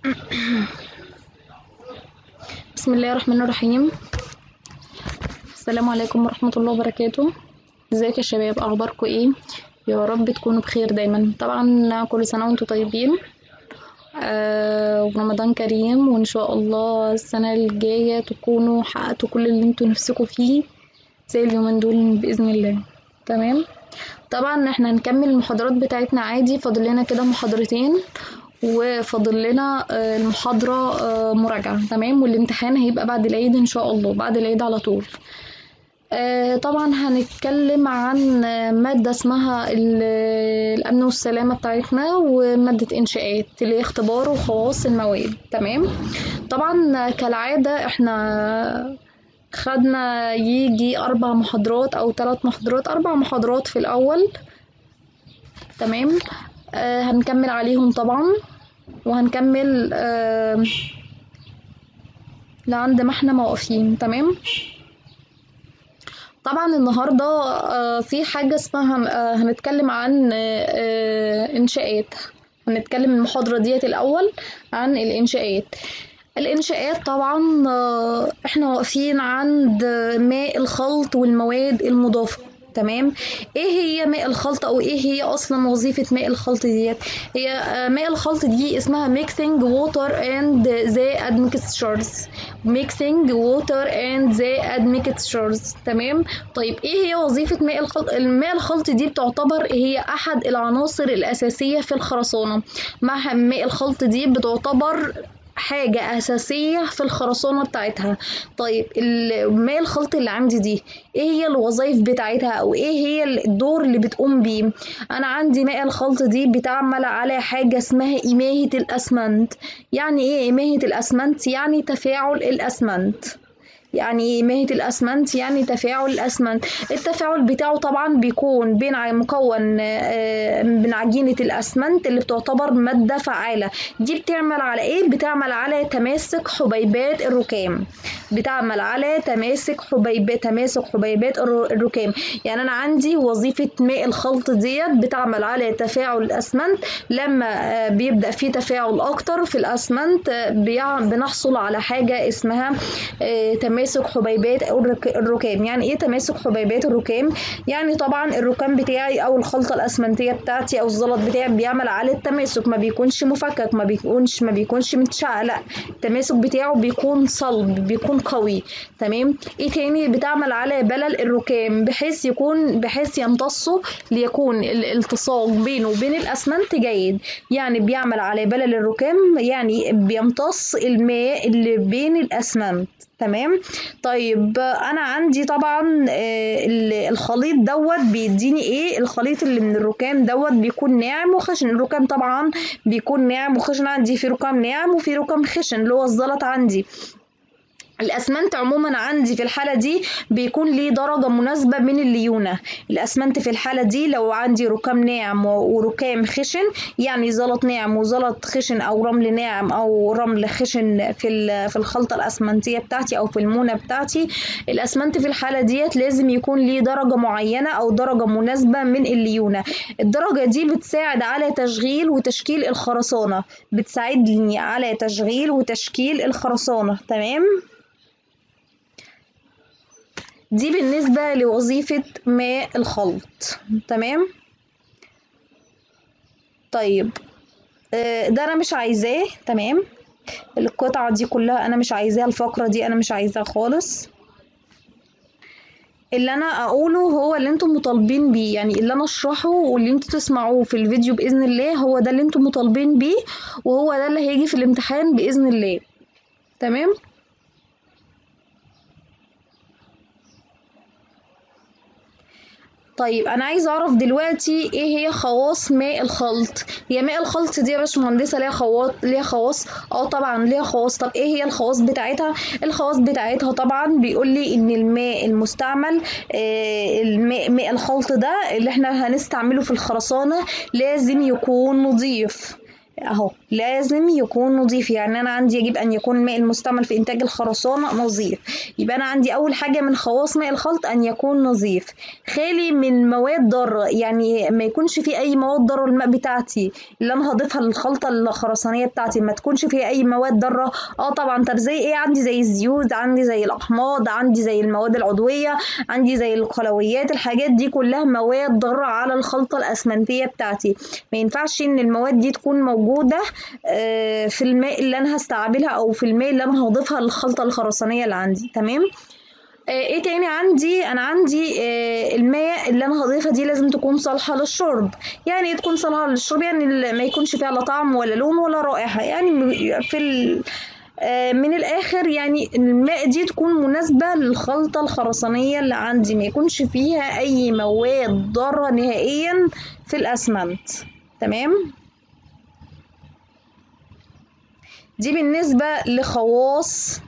بسم الله الرحمن الرحيم السلام عليكم ورحمة الله وبركاته ازيك يا شباب اخباركم ايه يا رب تكونوا بخير دايما طبعا كل سنة وانتم طيبين آه ورمضان كريم وان شاء الله السنة الجاية تكونوا حققتوا كل اللي انتوا نفسكم فيه زي اليومين دول بإذن الله تمام طبعا احنا هنكمل المحاضرات بتاعتنا عادي فاضل لنا كده محاضرتين وفاضل لنا آه، المحاضرة آه، مراجعة تمام والامتحان هيبقى بعد العيد ان شاء الله بعد العيد على طول آه، طبعا هنتكلم عن آه، مادة اسمها ال- الأمن والسلامة بتاعتنا ومادة إنشاءات اللي هي اختبار وخواص المواد تمام طبعا كالعادة احنا خدنا يجي أربع محاضرات أو ثلاث محاضرات أربع محاضرات في الأول تمام آه هنكمل عليهم طبعا وهنكمل آه لعند ما احنا موقفين تمام طبعا النهاردة آه في حاجة اسمها آه هنتكلم عن آه آه إنشاءات هنتكلم المحاضرة ديت الأول عن الإنشاءات الإنشاءات طبعا آه، احنا واقفين عند ماء الخلط والمواد المضافة تمام ايه هي ماء الخلط او ايه هي اصلا وظيفة ماء الخلط ديت هي آه، ماء الخلط دي اسمها mixing water and the admixtures mixing water and the admixtures تمام طيب ايه هي وظيفة ماء الخلط الماء الخلط دي بتعتبر هي احد العناصر الاساسية في الخرسانة مع ماء الخلط دي بتعتبر حاجة أساسية في الخرسانة بتاعتها طيب الماء الخلط اللي عندي دي ايه هي الوظائف بتاعتها او ايه هي الدور اللي بتقوم بيه انا عندي ماء الخلط دي بتعمل على حاجة اسمها إماهة الأسمنت يعني ايه إماهة الأسمنت يعني تفاعل الأسمنت يعني ايه ماهية الأسمنت يعني تفاعل الأسمنت التفاعل بتاعه طبعا بيكون بين ع- مكون آه، من عجينة الأسمنت اللي بتعتبر مادة فعالة دي بتعمل على ايه بتعمل على تماسك حبيبات الركام بتعمل على تماسك حبيبات تماسك حبيبات الر- الركام يعني انا عندي وظيفة ماء الخلط ديت بتعمل على تفاعل الأسمنت لما آه، بيبدأ في تفاعل أكتر في الأسمنت آه، بيع- بنحصل على حاجة اسمها آه، تماسك حبيبات الرك- الركام يعني ايه تماسك حبيبات الركام يعني طبعا الركام بتاعي او الخلطة الأسمنتية بتاعتي او الزلط بتاعي بيعمل على التماسك ما بيكونش مفكك ما بيكونش ما بيكونش متشعلق لا التماسك بتاعه بيكون صلب بيكون قوي تمام ايه تاني بتعمل على بلل الركام بحيث يكون بحيث يمتصوا ليكون الالتصاق بينه وبين الاسمنت جيد يعني بيعمل على بلل الركام يعني بيمتص الماء اللي بين الاسمنت تمام طيب انا عندي طبعا آه، ال- الخليط دوت بيديني ايه الخليط اللي من الركام دوت بيكون ناعم وخشن الركام طبعا بيكون ناعم وخشن عندي في ركام ناعم وفي ركام خشن اللي هو الزلط عندي الاسمنت عموما عندي في الحاله دي بيكون ليه درجه مناسبه من الليونه الاسمنت في الحاله دي لو عندي ركام ناعم و- وركام خشن يعني زلط ناعم وزلط خشن او رمل ناعم او رمل خشن في ال- في الخلطه الاسمنتيه بتاعتي او في المونه بتاعتي الاسمنت في الحاله ديت لازم يكون ليه درجه معينه او درجه مناسبه من الليونه الدرجه دي بتساعد على تشغيل وتشكيل الخرسانه بتساعدني على تشغيل وتشكيل الخرسانه تمام دي بالنسبة لوظيفة ماء الخلط تمام طيب آه، ده أنا مش عايزاه تمام القطعة دي كلها أنا مش عايزاها الفقرة دي أنا مش عايزاها خالص اللي أنا أقوله هو اللي انتم مطالبين بيه يعني اللي أنا أشرحه واللي انتوا تسمعوه في الفيديو بإذن الله هو ده اللي انتم مطالبين بيه وهو ده اللي هيجي في الامتحان بإذن الله تمام طيب انا عايزه اعرف دلوقتي ايه هي خواص ماء الخلط هي ماء الخلط دي يا باشمهندسه ليها خواص ليها خواص اه طبعا ليها خواص طب ايه هي الخواص بتاعتها الخواص بتاعتها طبعا بيقول لي ان الماء المستعمل آه الماء ماء الخلط ده اللي احنا هنستعمله في الخرسانه لازم يكون نظيف اهو لازم يكون نظيف يعني انا عندي يجب ان يكون الماء المستعمل في انتاج الخرسانة نظيف يبقى انا عندي اول حاجة من خواص ماء الخلط ان يكون نظيف خالي من مواد ضارة يعني ما يكونش فيه اي مواد ضارة الماء بتاعتي اللي انا هضيفها للخلطة الخرسانية بتاعتي ما تكونش فيها اي مواد ضارة اه طبعا طب زي ايه عندي زي الزيوت عندي زي الاحماض عندي زي المواد العضوية عندي زي القلويات الحاجات دي كلها مواد ضارة على الخلطة الاسمنتية بتاعتي ما ينفعش ان المواد دي تكون موجودة آه، في الماء اللي انا هستعملها او في الماء اللي انا هضيفها للخلطة الخرسانية اللي عندي تمام آه، ايه تاني عندي انا عندي آه، الماء اللي انا هضيفها دي لازم تكون صالحة للشرب يعني ايه تكون صالحة للشرب يعني ال- ما يكونش فيها لا طعم ولا لون ولا رائحة يعني م- في ال... آه، من الاخر يعني الماء دي تكون مناسبة للخلطة الخرسانية اللي عندي ما يكونش فيها اي مواد ضارة نهائيا في الاسمنت تمام دي بالنسبة لخواص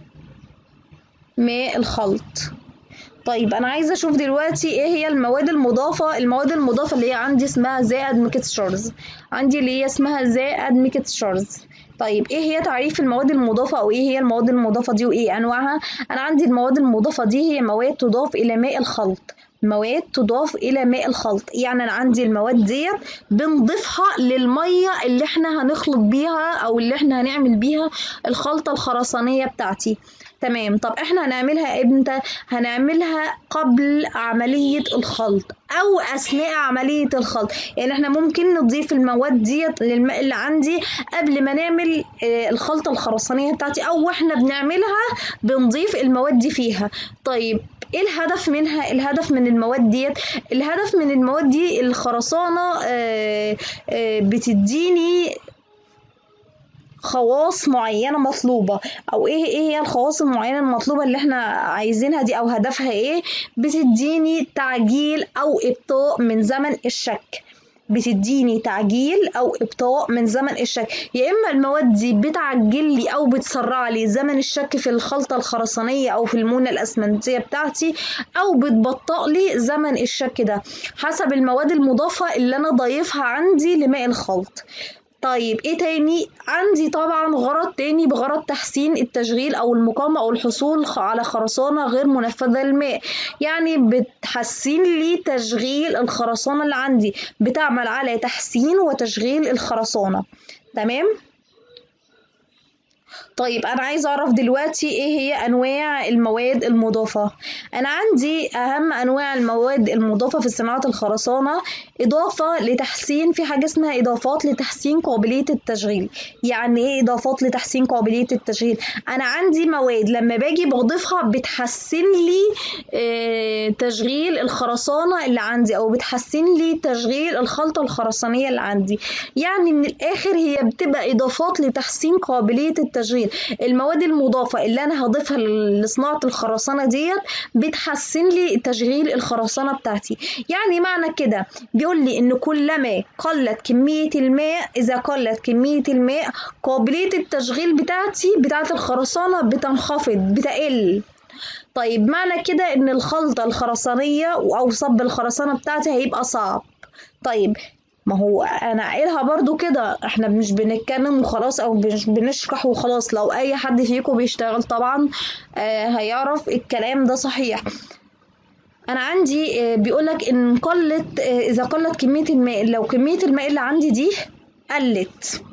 ماء الخلط طيب انا عايزه اشوف دلوقتي ايه هي المواد المضافه المواد المضافه اللي هي عندي اسمها زائد ميكستشرز عندي اللي هي اسمها زائد ميكستشرز طيب ايه هي تعريف المواد المضافه او ايه هي المواد المضافه دي وايه انواعها انا عندي المواد المضافه دي هي مواد تضاف الى ماء الخلط مواد تضاف الى ماء الخلط يعني انا عندي المواد ديت بنضيفها للميه اللي احنا هنخلط بيها او اللي احنا هنعمل بيها الخلطه الخرسانيه بتاعتي تمام طب احنا هنعملها امتى هنعملها قبل عملية الخلط او اثناء عملية الخلط يعني احنا ممكن نضيف المواد ديت للماء اللي عندي قبل ما نعمل آه، الخلطة الخرسانية بتاعتي او واحنا بنعملها بنضيف المواد دي فيها طيب ايه الهدف منها الهدف من المواد ديت الهدف من المواد دي الخرسانة آه، آه، بتديني خواص معينة مطلوبة أو إيه إيه هي الخواص المعينة المطلوبة اللي إحنا عايزينها دي أو هدفها إيه بتديني تعجيل أو إبطاء من زمن الشك بتديني تعجيل او ابطاء من زمن الشك يا اما المواد دي بتعجل لي او بتسرع لي زمن الشك في الخلطه الخرسانيه او في المونه الاسمنتيه بتاعتي او بتبطئ لي زمن الشك ده حسب المواد المضافه اللي انا ضايفها عندي لماء الخلط طيب ايه تاني عندي طبعا غرض تاني بغرض تحسين التشغيل او المقاومة او الحصول خ- على خرسانة غير منفذة للماء يعني بتحسن لي تشغيل الخرسانة اللي عندي بتعمل على تحسين وتشغيل الخرسانة تمام طيب انا عايزه اعرف دلوقتي ايه هي انواع المواد المضافه انا عندي اهم انواع المواد المضافه في صناعه الخرسانه اضافه لتحسين في حاجه اسمها اضافات لتحسين قابليه التشغيل يعني ايه اضافات لتحسين قابليه التشغيل انا عندي مواد لما باجي بضيفها بتحسن لي آه، تشغيل الخرسانه اللي عندي او بتحسن لي تشغيل الخلطه الخرسانيه اللي عندي يعني من الاخر هي بتبقى اضافات لتحسين قابليه التشغيل المواد المضافه اللي انا هضيفها لصناعه الخرسانه ديت بتحسن لي تشغيل الخرسانه بتاعتي يعني معنى كده بيقول لي ان كلما قلت كميه الماء اذا قلت كميه الماء قابليه التشغيل بتاعتي بتاعت الخرسانه بتنخفض بتقل طيب معنى كده ان الخلطة الخرسانية او صب الخرسانة بتاعتي هيبقى صعب طيب ما هو انا قايلها برضو كده احنا مش بنتكلم وخلاص او مش بنشرح وخلاص لو اي حد فيكم بيشتغل طبعا آه هيعرف الكلام ده صحيح انا عندي آه بيقولك ان قلت آه اذا قلت كمية الماء لو كمية الماء اللي عندي دي قلت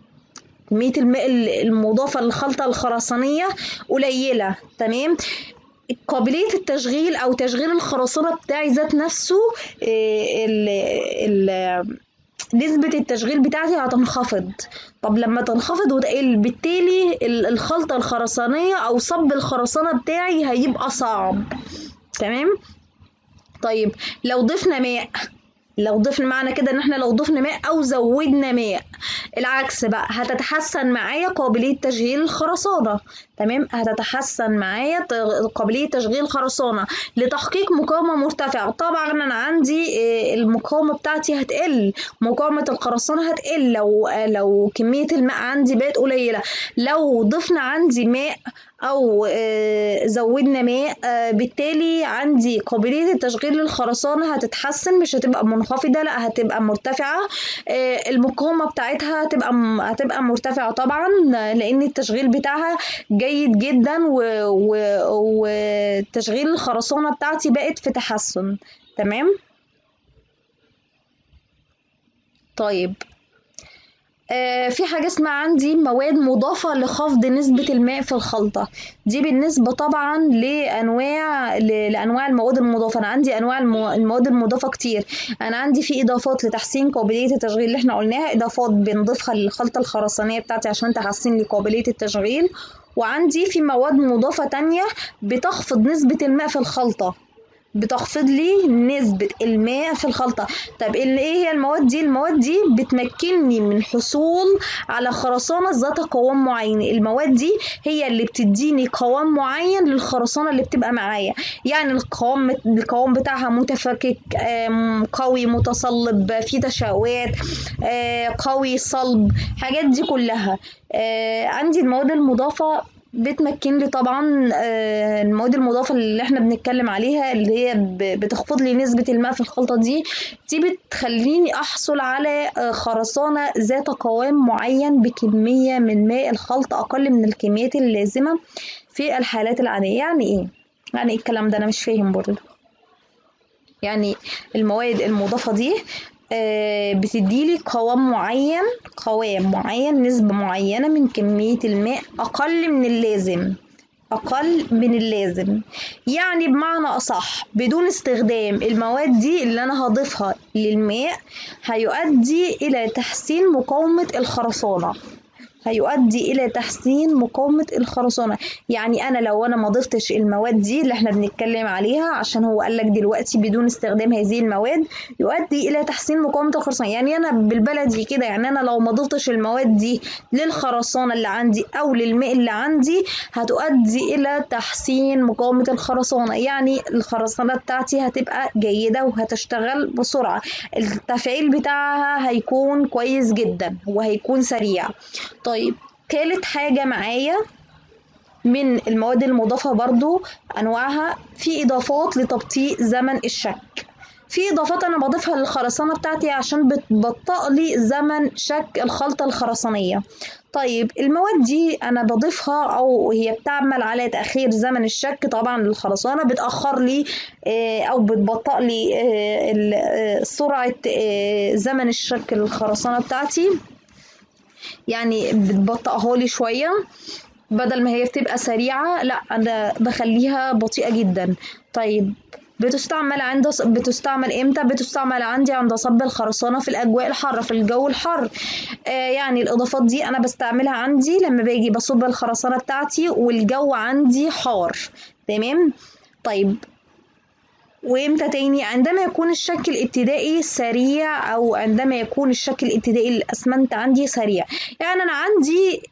كمية الماء المضافة للخلطة الخرسانية قليلة تمام قابلية التشغيل أو تشغيل الخرسانة بتاعي ذات نفسه إيه، ال ال نسبة التشغيل بتاعتي هتنخفض طب لما تنخفض وتقل بالتالي ال- الخلطة الخرسانية أو صب الخرسانة بتاعي هيبقى صعب تمام طيب لو ضفنا ماء لو ضفنا معنى كده ان احنا لو ضفنا ماء او زودنا ماء العكس بقى هتتحسن معايا قابلية تشغيل الخرسانة تمام هتتحسن معايا ت- قابلية تشغيل الخرسانة لتحقيق مقاومة مرتفعة طبعا انا عندي آه، المقاومة بتاعتي هتقل مقاومة الخرسانة هتقل لو آه، لو كمية الماء عندي بقت قليلة لو ضفنا عندي ماء او آه، زودنا ماء آه، بالتالي عندي قابلية التشغيل للخرسانة هتتحسن مش هتبقى منخفضة لا هتبقى مرتفعة آه، المقاومة بتاعتها هتبقى م- هتبقى مرتفعة طبعا لان التشغيل بتاعها جيد جدا و- و- وتشغيل الخرسانة بتاعتي بقت في تحسن تمام طيب آه، في حاجة اسمها عندي مواد مضافة لخفض نسبة الماء في الخلطة دي بالنسبة طبعا لأنواع ل- لأنواع المواد المضافة أنا عندي أنواع المو- المواد المضافة كتير أنا عندي في إضافات لتحسين قابلية التشغيل اللي احنا قلناها إضافات بنضيفها للخلطة الخرسانية بتاعتي عشان تحسن لي قابلية التشغيل وعندي في مواد مضافة تانية بتخفض نسبة الماء في الخلطة بتخفض لي نسبة الماء في الخلطة طب ال- ايه هي المواد دي المواد دي بتمكنني من حصول على خرسانة ذات قوام معين المواد دي هي اللي بتديني قوام معين للخرسانة اللي بتبقى معايا يعني القوام القوام بتاعها متفكك آم، قوي متصلب فيه تشوهات آه، قوي صلب الحاجات دي كلها آه، عندي المواد المضافة بتمكن لي طبعا آه، المواد المضافة اللي احنا بنتكلم عليها اللي هي ب- بتخفض لي نسبة الماء في الخلطة دي دي بتخليني احصل على آه، خرسانة ذات قوام معين بكمية من ماء الخلط اقل من الكميات اللازمة في الحالات العادية يعني ايه؟ يعني ايه الكلام ده انا مش فاهم برضه يعني المواد المضافة دي آه، بتديلي قوام معين قوام معين نسبة معينة من كمية الماء أقل من اللازم أقل من اللازم يعني بمعنى أصح بدون استخدام المواد دي اللي أنا هضيفها للماء هيؤدي إلى تحسين مقاومة الخرسانة هيؤدي الى تحسين مقاومه الخرسانه يعني انا لو انا ما ضفتش المواد دي اللي احنا بنتكلم عليها عشان هو قال لك دلوقتي بدون استخدام هذه المواد يؤدي الى تحسين مقاومه الخرسانه يعني انا بالبلدي كده يعني انا لو ما ضفتش المواد دي للخرسانه اللي عندي او للماء اللي عندي هتؤدي الى تحسين مقاومه الخرسانه يعني الخرسانه بتاعتي هتبقى جيده وهتشتغل بسرعه التفعيل بتاعها هيكون كويس جدا وهيكون سريع طيب تالت حاجة معايا من المواد المضافة برضو أنواعها في إضافات لتبطيء زمن الشك في إضافات أنا بضيفها للخرسانة بتاعتي عشان بتبطئ لي زمن شك الخلطة الخرسانية طيب المواد دي أنا بضيفها أو هي بتعمل على تأخير زمن الشك طبعا للخرسانة بتأخر لي آه، أو بتبطئ لي آه، ال- آه، سرعة آه، زمن الشك للخرسانة بتاعتي يعني بتبطئها لي شوية بدل ما هي بتبقى سريعة لا أنا بخليها بطيئة جدا طيب بتستعمل عند بتستعمل امتى بتستعمل عندي عند صب الخرسانة في الأجواء الحارة في الجو الحر آه يعني الإضافات دي أنا بستعملها عندي لما باجي بصب الخرسانة بتاعتي والجو عندي حار تمام طيب وامتى تاني عندما يكون الشك الابتدائي سريع او عندما يكون الشك الابتدائي للاسمنت عندي سريع يعني انا عندي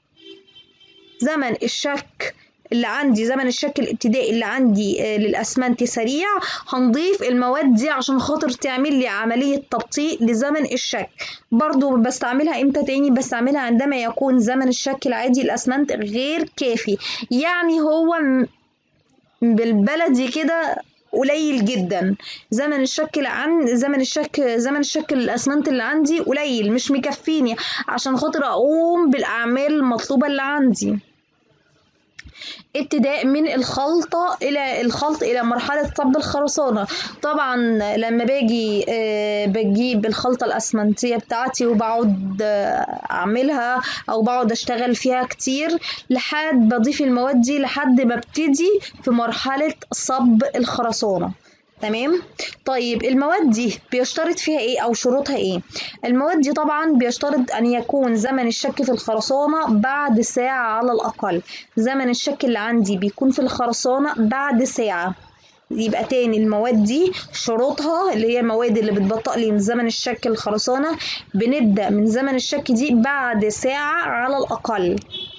زمن الشك اللي عندي زمن الشك الابتدائي اللي عندي آه، للاسمنت سريع هنضيف المواد دي عشان خاطر تعمل لي عملية تبطيء لزمن الشك برضو بستعملها امتى تاني بستعملها عندما يكون زمن الشك العادي للاسمنت غير كافي يعني هو م- بالبلدي كده قليل جدا زمن الشك اللي عن زمن الشك زمن الشك الاسمنت اللي عندي قليل مش مكفيني عشان خاطر اقوم بالاعمال المطلوبه اللي عندي ابتداء من الخلطة إلى الخلط إلى مرحلة صب الخرسانة طبعا لما باجي آه، بجيب الخلطة الأسمنتية بتاعتي وبقعد آه، أعملها أو بقعد أشتغل فيها كتير لحد بضيف المواد دي لحد ما ابتدي في مرحلة صب الخرسانة تمام طيب المواد دي بيشترط فيها ايه او شروطها ايه المواد دي طبعا بيشترط ان يكون زمن الشك في الخرسانة بعد ساعة على الاقل زمن الشك اللي عندي بيكون في الخرسانة بعد ساعة يبقى تاني المواد دي شروطها اللي هي المواد اللي بتبطئ لي من زمن الشك الخرسانة بنبدأ من زمن الشك دي بعد ساعة على الأقل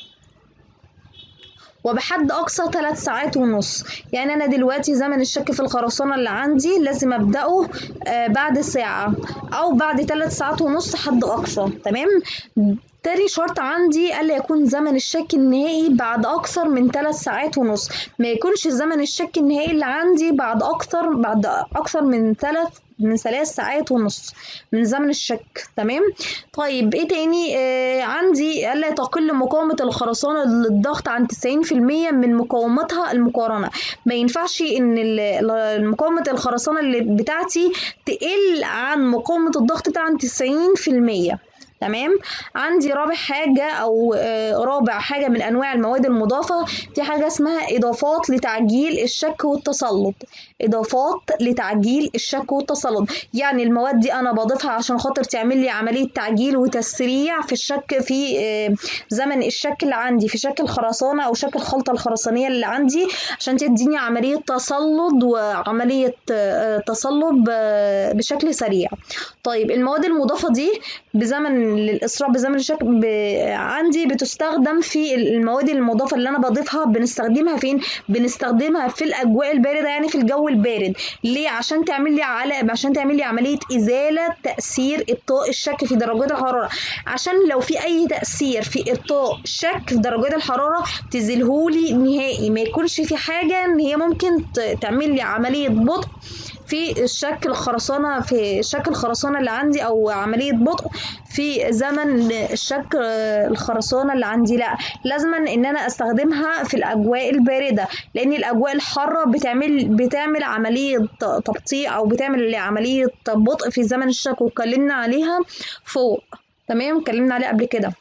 وبحد أقصى ثلاث ساعات ونص يعني أنا دلوقتي زمن الشك في الخرسانة اللي عندي لازم أبدأه آه، بعد ساعة أو بعد ثلاث ساعات ونص حد أقصى تمام تاني شرط عندي ألا يكون زمن الشك النهائي بعد أكثر من ثلاث ساعات ونص ما يكونش زمن الشك النهائي اللي عندي بعد أكثر بعد أكثر من ثلاث من ثلاث ساعات ونص من زمن الشك تمام طيب ايه تاني آه عندي الا تقل مقاومة الخرسانة للضغط عن 90% من مقاومتها المقارنة ما ينفعش ان ال- ال- مقاومة الخرسانة اللي بتاعتي تقل عن مقاومة الضغط بتاع عن 90% تمام عندي رابع حاجة أو آه، رابع حاجة من أنواع المواد المضافة في حاجة اسمها إضافات لتعجيل الشك والتسلط إضافات لتعجيل الشك والتسلط يعني المواد دي أنا بضيفها عشان خاطر تعمل لي عملية تعجيل وتسريع في الشك في آه، زمن الشك اللي عندي في شك الخرسانة أو شك الخلطة الخرسانية اللي عندي عشان تديني عملية تصلد وعملية آه، تصلب آه، بشكل سريع طيب المواد المضافة دي بزمن للإسراع بزمن الشك ب... عندي بتستخدم في المواد المضافة اللي أنا بضيفها بنستخدمها فين؟ بنستخدمها في الأجواء الباردة يعني في الجو البارد ليه؟ عشان تعمل لي على عشان تعمل لي عملية إزالة تأثير إبطاء الشك في درجات الحرارة عشان لو في أي تأثير في إبطاء الشك في درجات الحرارة تزيلهولي نهائي ما يكونش في حاجة إن هي ممكن ت- تعمل لي عملية بطء في الشك الخرسانة في شك الخرسانة اللي عندي أو عملية بطء في زمن الشك آه، الخرسانة اللي عندي لا لازما إن أنا أستخدمها في الأجواء الباردة لأن الأجواء الحارة بتعمل بتعمل عملية تبطيء أو بتعمل عملية بطء في زمن الشك واتكلمنا عليها فوق تمام اتكلمنا عليها قبل كده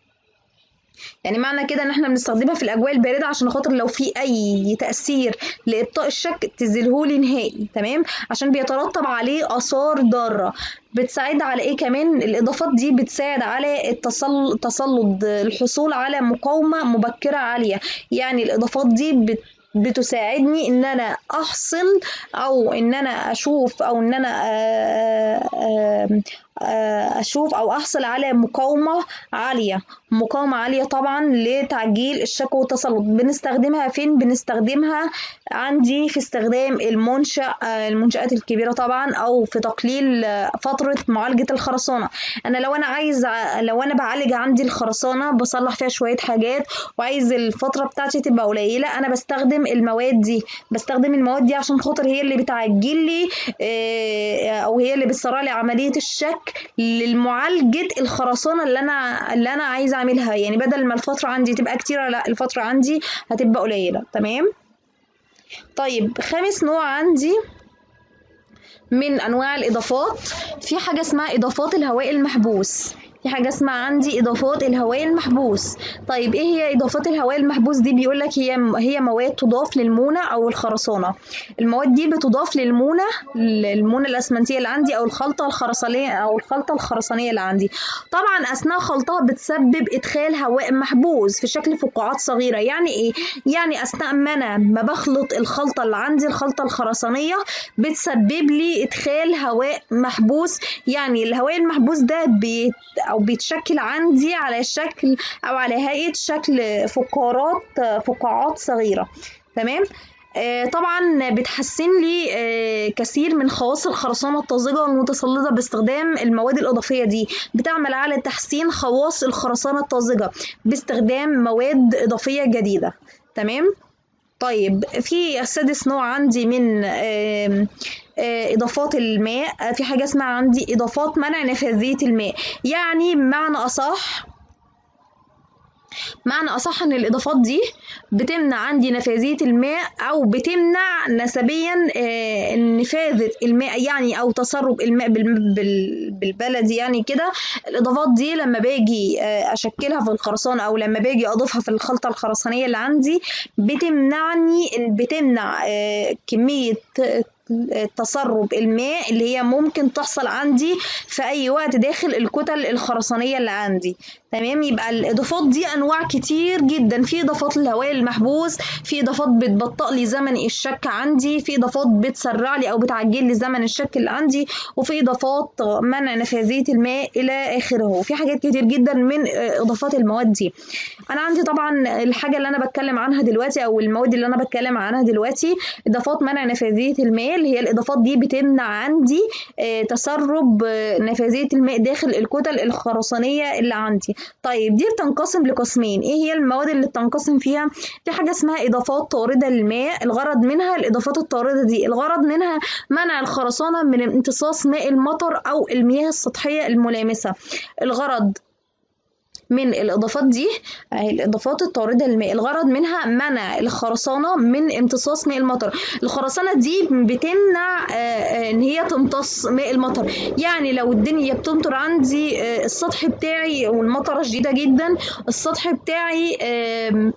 يعني معنى كده ان احنا بنستخدمها في الاجواء البارده عشان خاطر لو في اي تاثير لابطاء الشك تزيلهولي نهائي تمام عشان بيترتب عليه اثار ضاره بتساعد على ايه كمان الاضافات دي بتساعد على التصل- تصلد الحصول على مقاومه مبكره عاليه يعني الاضافات دي بت بتساعدني ان انا احصل او ان انا اشوف او ان انا آه، آه، آه، اشوف او احصل على مقاومه عاليه مقاومه عاليه طبعا لتعجيل الشك والتسلط بنستخدمها فين بنستخدمها عندي في استخدام المنشأ آه، المنشآت الكبيره طبعا او في تقليل آه، فتره معالجه الخرسانه انا لو انا عايز ع- لو انا بعالج عندي الخرسانه بصلح فيها شويه حاجات وعايز الفتره بتاعتي تبقى قليله انا بستخدم المواد دي بستخدم المواد دي عشان خاطر هي اللي بتعجل لي آه، او هي اللي بتسرع لي عمليه الشك للمعالجه الخرسانه اللي انا اللي انا عايزه اعملها يعني بدل ما الفتره عندي تبقى كتيره لا الفتره عندي هتبقى قليله تمام طيب خامس نوع عندي من انواع الاضافات في حاجه اسمها اضافات الهواء المحبوس في حاجه اسمها عندي اضافات الهواء المحبوس طيب ايه هي اضافات الهواء المحبوس دي بيقول لك هي هي مواد تضاف للمونه او الخرسانه المواد دي بتضاف للمونه المونه الاسمنتيه اللي عندي او الخلطه الخرسانيه او الخلطه الخرسانيه اللي عندي طبعا اثناء خلطها بتسبب ادخال هواء محبوس في شكل فقاعات صغيره يعني ايه يعني اثناء ما انا ما بخلط الخلطه اللي عندي الخلطه الخرسانيه بتسبب لي ادخال هواء محبوس يعني الهواء المحبوس ده بيت او بيتشكل عندي على شكل او على هيئه شكل فقارات فقاعات صغيره تمام آه، طبعا بتحسن لي آه، كثير من خواص الخرسانة الطازجة والمتسلطة باستخدام المواد الإضافية دي بتعمل على تحسين خواص الخرسانة الطازجة باستخدام مواد إضافية جديدة تمام طيب في سادس نوع عندي من آم، آه، إضافات الماء آه، في حاجة اسمها عندي إضافات منع نفاذية الماء يعني بمعنى أصح معنى أصح إن الإضافات دي بتمنع عندي نفاذية الماء أو بتمنع نسبيا آه، نفاذة الماء يعني أو تسرب الماء بال- بال- بالبلدي يعني كده الإضافات دي لما باجي آه، أشكلها في الخرسانة أو لما باجي أضيفها في الخلطة الخرسانية اللي عندي بتمنعني بتمنع آه، كمية تسرب الماء اللي هي ممكن تحصل عندي في اي وقت داخل الكتل الخرسانيه اللي عندي تمام يبقى الاضافات دي انواع كتير جدا في اضافات للهواء المحبوس في اضافات بتبطئ لي زمن الشك عندي في اضافات بتسرع لي او بتعجل لي زمن الشك اللي عندي وفي اضافات منع نفاذيه الماء الى اخره وفي حاجات كتير جدا من اضافات المواد دي انا عندي طبعا الحاجه اللي انا بتكلم عنها دلوقتي او المواد اللي انا بتكلم عنها دلوقتي اضافات منع نفاذيه الماء اللي هي الاضافات دي بتمنع عندي آه، تسرب آه، نفاذيه الماء داخل الكتل الخرسانيه اللي عندي طيب دي بتنقسم لقسمين ايه هي المواد اللي بتنقسم فيها في حاجه اسمها اضافات طارده للماء الغرض منها الاضافات الطارده دي الغرض منها منع الخرسانه من امتصاص ماء المطر او المياه السطحيه الملامسه الغرض من الإضافات دي أهي الإضافات الطاردة للماء الغرض منها منع الخرسانة من امتصاص ماء المطر الخرسانة دي بتمنع آه، آه، إن هي تمتص ماء المطر يعني لو الدنيا بتمطر عندي آه، السطح بتاعي والمطرة شديدة جدا السطح بتاعي آم،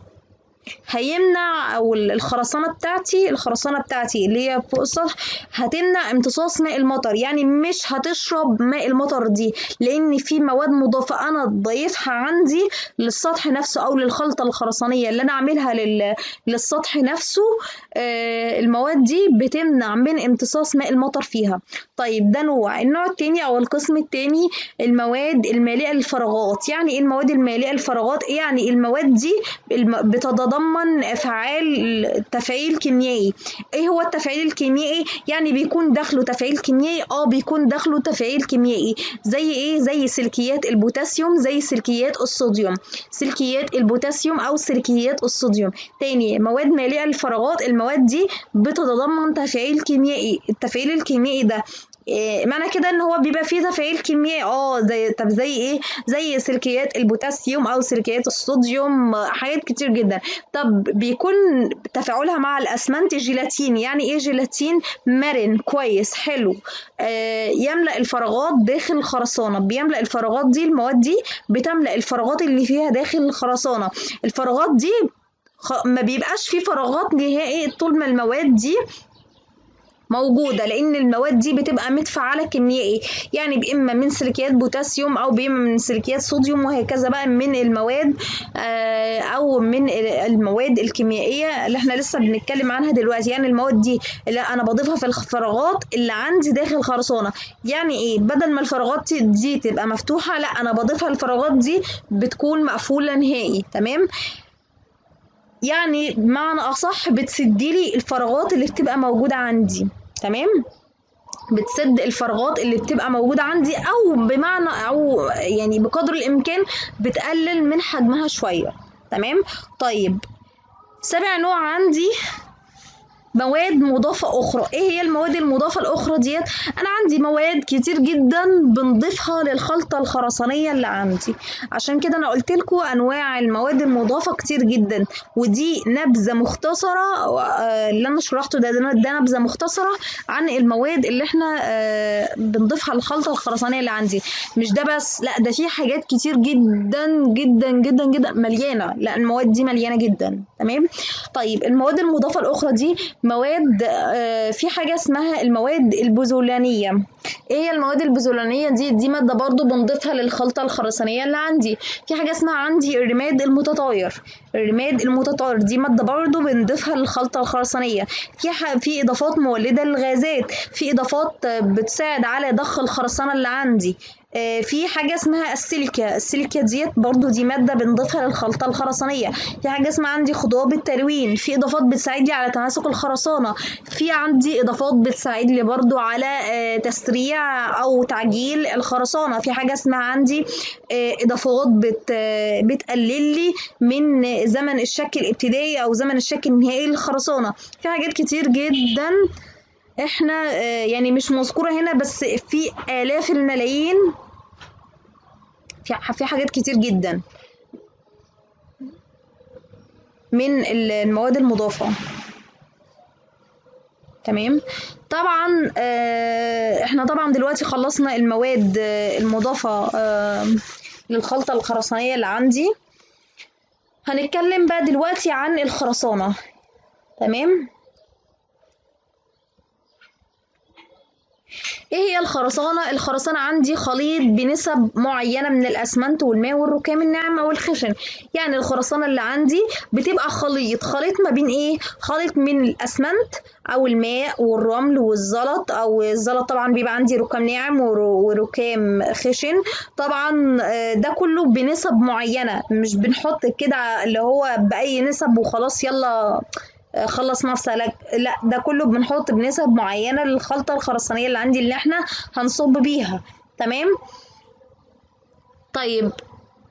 هيمنع او الخرسانه بتاعتي الخرسانه بتاعتي اللي هي فوق السطح هتمنع امتصاص ماء المطر يعني مش هتشرب ماء المطر دي لان في مواد مضافه انا ضايفها عندي للسطح نفسه او للخلطه الخرسانيه اللي انا عاملها لل... للسطح نفسه آه المواد دي بتمنع من امتصاص ماء المطر فيها طيب ده نوع النوع التاني او القسم التاني المواد المالئه للفراغات يعني ايه المواد المالئه للفراغات يعني المواد دي الم... بتتضمن افعال تفعيل كيميائي ايه هو التفعيل الكيميائي يعني بيكون داخله تفعيل كيميائي اه بيكون داخله تفعيل كيميائي زي ايه زي سلكيات البوتاسيوم زي سلكيات الصوديوم سلكيات البوتاسيوم او سلكيات الصوديوم تاني مواد مالئه للفراغات المواد دي بتتضمن تفعيل كيميائي التفعيل الكيميائي ده إيه معنى كده ان هو بيبقى فيه تفاعيل كيميائي اه زي طب زي ايه زي سلكيات البوتاسيوم او سلكيات الصوديوم حاجات كتير جدا طب بيكون تفاعلها مع الاسمنت جيلاتين يعني ايه جيلاتين مرن كويس حلو آه يملا الفراغات داخل الخرسانه بيملا الفراغات دي المواد دي بتملا الفراغات اللي فيها داخل الخرسانه الفراغات دي ما بيبقاش في فراغات نهائي طول ما المواد دي موجودة لأن المواد دي بتبقى متفعلة كيميائي يعني إما من سلكيات بوتاسيوم أو بإما من سلكيات صوديوم وهكذا بقى من المواد أو من المواد الكيميائية اللي احنا لسه بنتكلم عنها دلوقتي يعني المواد دي اللي أنا بضيفها في الفراغات اللي عندي داخل الخرسانة يعني إيه بدل ما الفراغات دي تبقى مفتوحة لا أنا بضيفها الفراغات دي بتكون مقفولة نهائي تمام يعني بمعنى أصح بتسدلي الفراغات اللي بتبقى موجودة عندي تمام بتسد الفراغات اللي بتبقى موجودة عندي أو بمعنى أو يعني بقدر الإمكان بتقلل من حجمها شوية تمام طيب سابع نوع عندي مواد مضافة أخرى إيه هي المواد المضافة الأخرى ديت أنا عندي مواد كتير جدا بنضيفها للخلطة الخرسانية اللي عندي عشان كده أنا قلت لكم أنواع المواد المضافة كتير جدا ودي نبذة مختصرة اللي أنا شرحته ده ده نبذة مختصرة عن المواد اللي إحنا بنضيفها للخلطة الخرسانية اللي عندي مش ده بس لا ده في حاجات كتير جدا جدا جدا جدا مليانة لا المواد دي مليانة جدا تمام طيب المواد المضافة الأخرى دي مواد في حاجة اسمها المواد البذولانية ايه هي المواد البذولانية دي دي مادة برضو بنضيفها للخلطة الخرسانية اللي عندي في حاجة اسمها عندي الرماد المتطاير الرماد المتطاير دي مادة برضو بنضيفها للخلطة الخرسانية في في إضافات مولدة للغازات في إضافات بتساعد على ضخ الخرسانة اللي عندي في حاجة اسمها السيليكا السيليكا ديت برضو دي مادة بنضيفها للخلطة الخرسانية في حاجة اسمها عندي خضاب التلوين في إضافات بتساعد لي على تماسك الخرسانة في عندي إضافات بتساعد لي برضو على تسريع أو تعجيل الخرسانة في حاجة اسمها عندي إضافات بت بتقلل لي من زمن الشك الابتدائي أو زمن الشك النهائي للخرسانة في حاجات كتير جدا احنا يعني مش مذكورة هنا بس في آلاف الملايين في حاجات كتير جدا من المواد المضافة تمام طبعا احنا طبعا دلوقتي خلصنا المواد المضافة للخلطة الخرسانية اللي عندي هنتكلم بقى دلوقتي عن الخرسانة تمام ايه هي الخرسانة الخرسانة عندي خليط بنسب معينة من الاسمنت والماء والركام الناعم او الخشن يعني الخرسانة اللي عندي بتبقى خليط خليط ما بين ايه خليط من الاسمنت او الماء والرمل والزلط او الزلط طبعا بيبقى عندي ركام ناعم وركام خشن طبعا ده كله بنسب معينة مش بنحط كده اللي هو باي نسب وخلاص يلا خلص نفسك لا ده كله بنحط بنسب معينة للخلطة الخرسانية اللي عندي اللي احنا هنصب بيها تمام طيب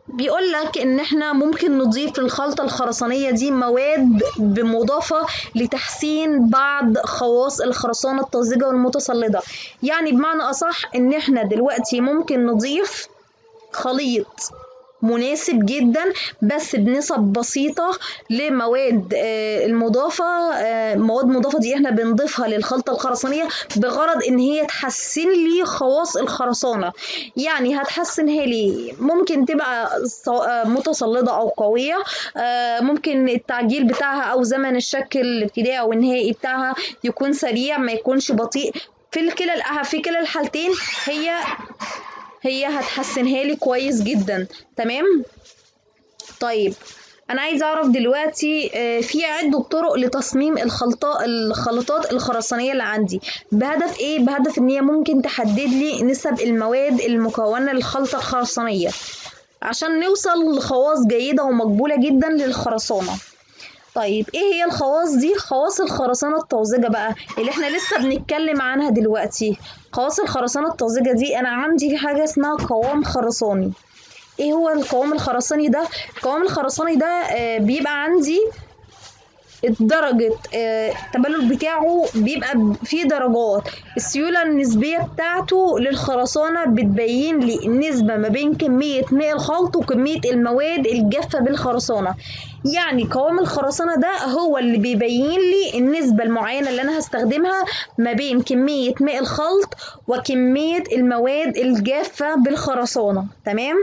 بيقول لك ان احنا ممكن نضيف للخلطة الخرسانية دي مواد بمضافة لتحسين بعض خواص الخرسانة الطازجة والمتصلدة يعني بمعنى اصح ان احنا دلوقتي ممكن نضيف خليط مناسب جدا بس بنسب بسيطة لمواد آه، المضافة آه، مواد مضافة دي احنا بنضيفها للخلطة الخرسانية بغرض ان هي تحسن لي خواص الخرسانة يعني هتحسنها لي ممكن تبقى ص- آه، متصلدة او قوية آه، ممكن التعجيل بتاعها او زمن الشك الابتدائي او النهائي بتاعها يكون سريع ما يكونش بطيء في الكلا الأه- في كلا الحالتين هي هي هتحسنها لي كويس جدا تمام طيب انا عايزه اعرف دلوقتي آه، في عده طرق لتصميم الخلطات الخلطات الخرسانيه اللي عندي بهدف ايه بهدف ان هي ممكن تحدد لي نسب المواد المكونه للخلطه الخرسانيه عشان نوصل لخواص جيده ومقبوله جدا للخرسانه طيب ايه هي الخواص دي خواص الخرسانة الطازجة بقى اللي احنا لسه بنتكلم عنها دلوقتي خواص الخرسانة الطازجة دي انا عندي حاجة اسمها قوام خرساني ايه هو القوام الخرساني ده القوام الخرساني ده آه، بيبقى عندي درجة آه، التبلل بتاعه بيبقى فيه درجات السيولة النسبية بتاعته للخرسانة بتبين لي النسبة ما بين كمية ماء الخلط وكمية المواد الجافة بالخرسانة يعني قوام الخرسانة ده هو اللي بيبين لي النسبة المعينة اللي أنا هستخدمها ما بين كمية ماء الخلط وكمية المواد الجافة بالخرسانة تمام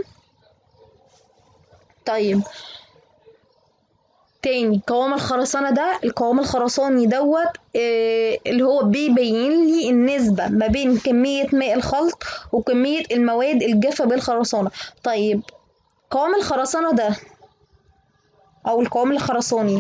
طيب تاني قوام الخرسانة ده القوام الخرساني دوت آه، اللي هو بيبين لي النسبة ما بين كمية ماء الخلط وكمية المواد الجافة بالخرسانة طيب قوام الخرسانة ده أو القوام الخرساني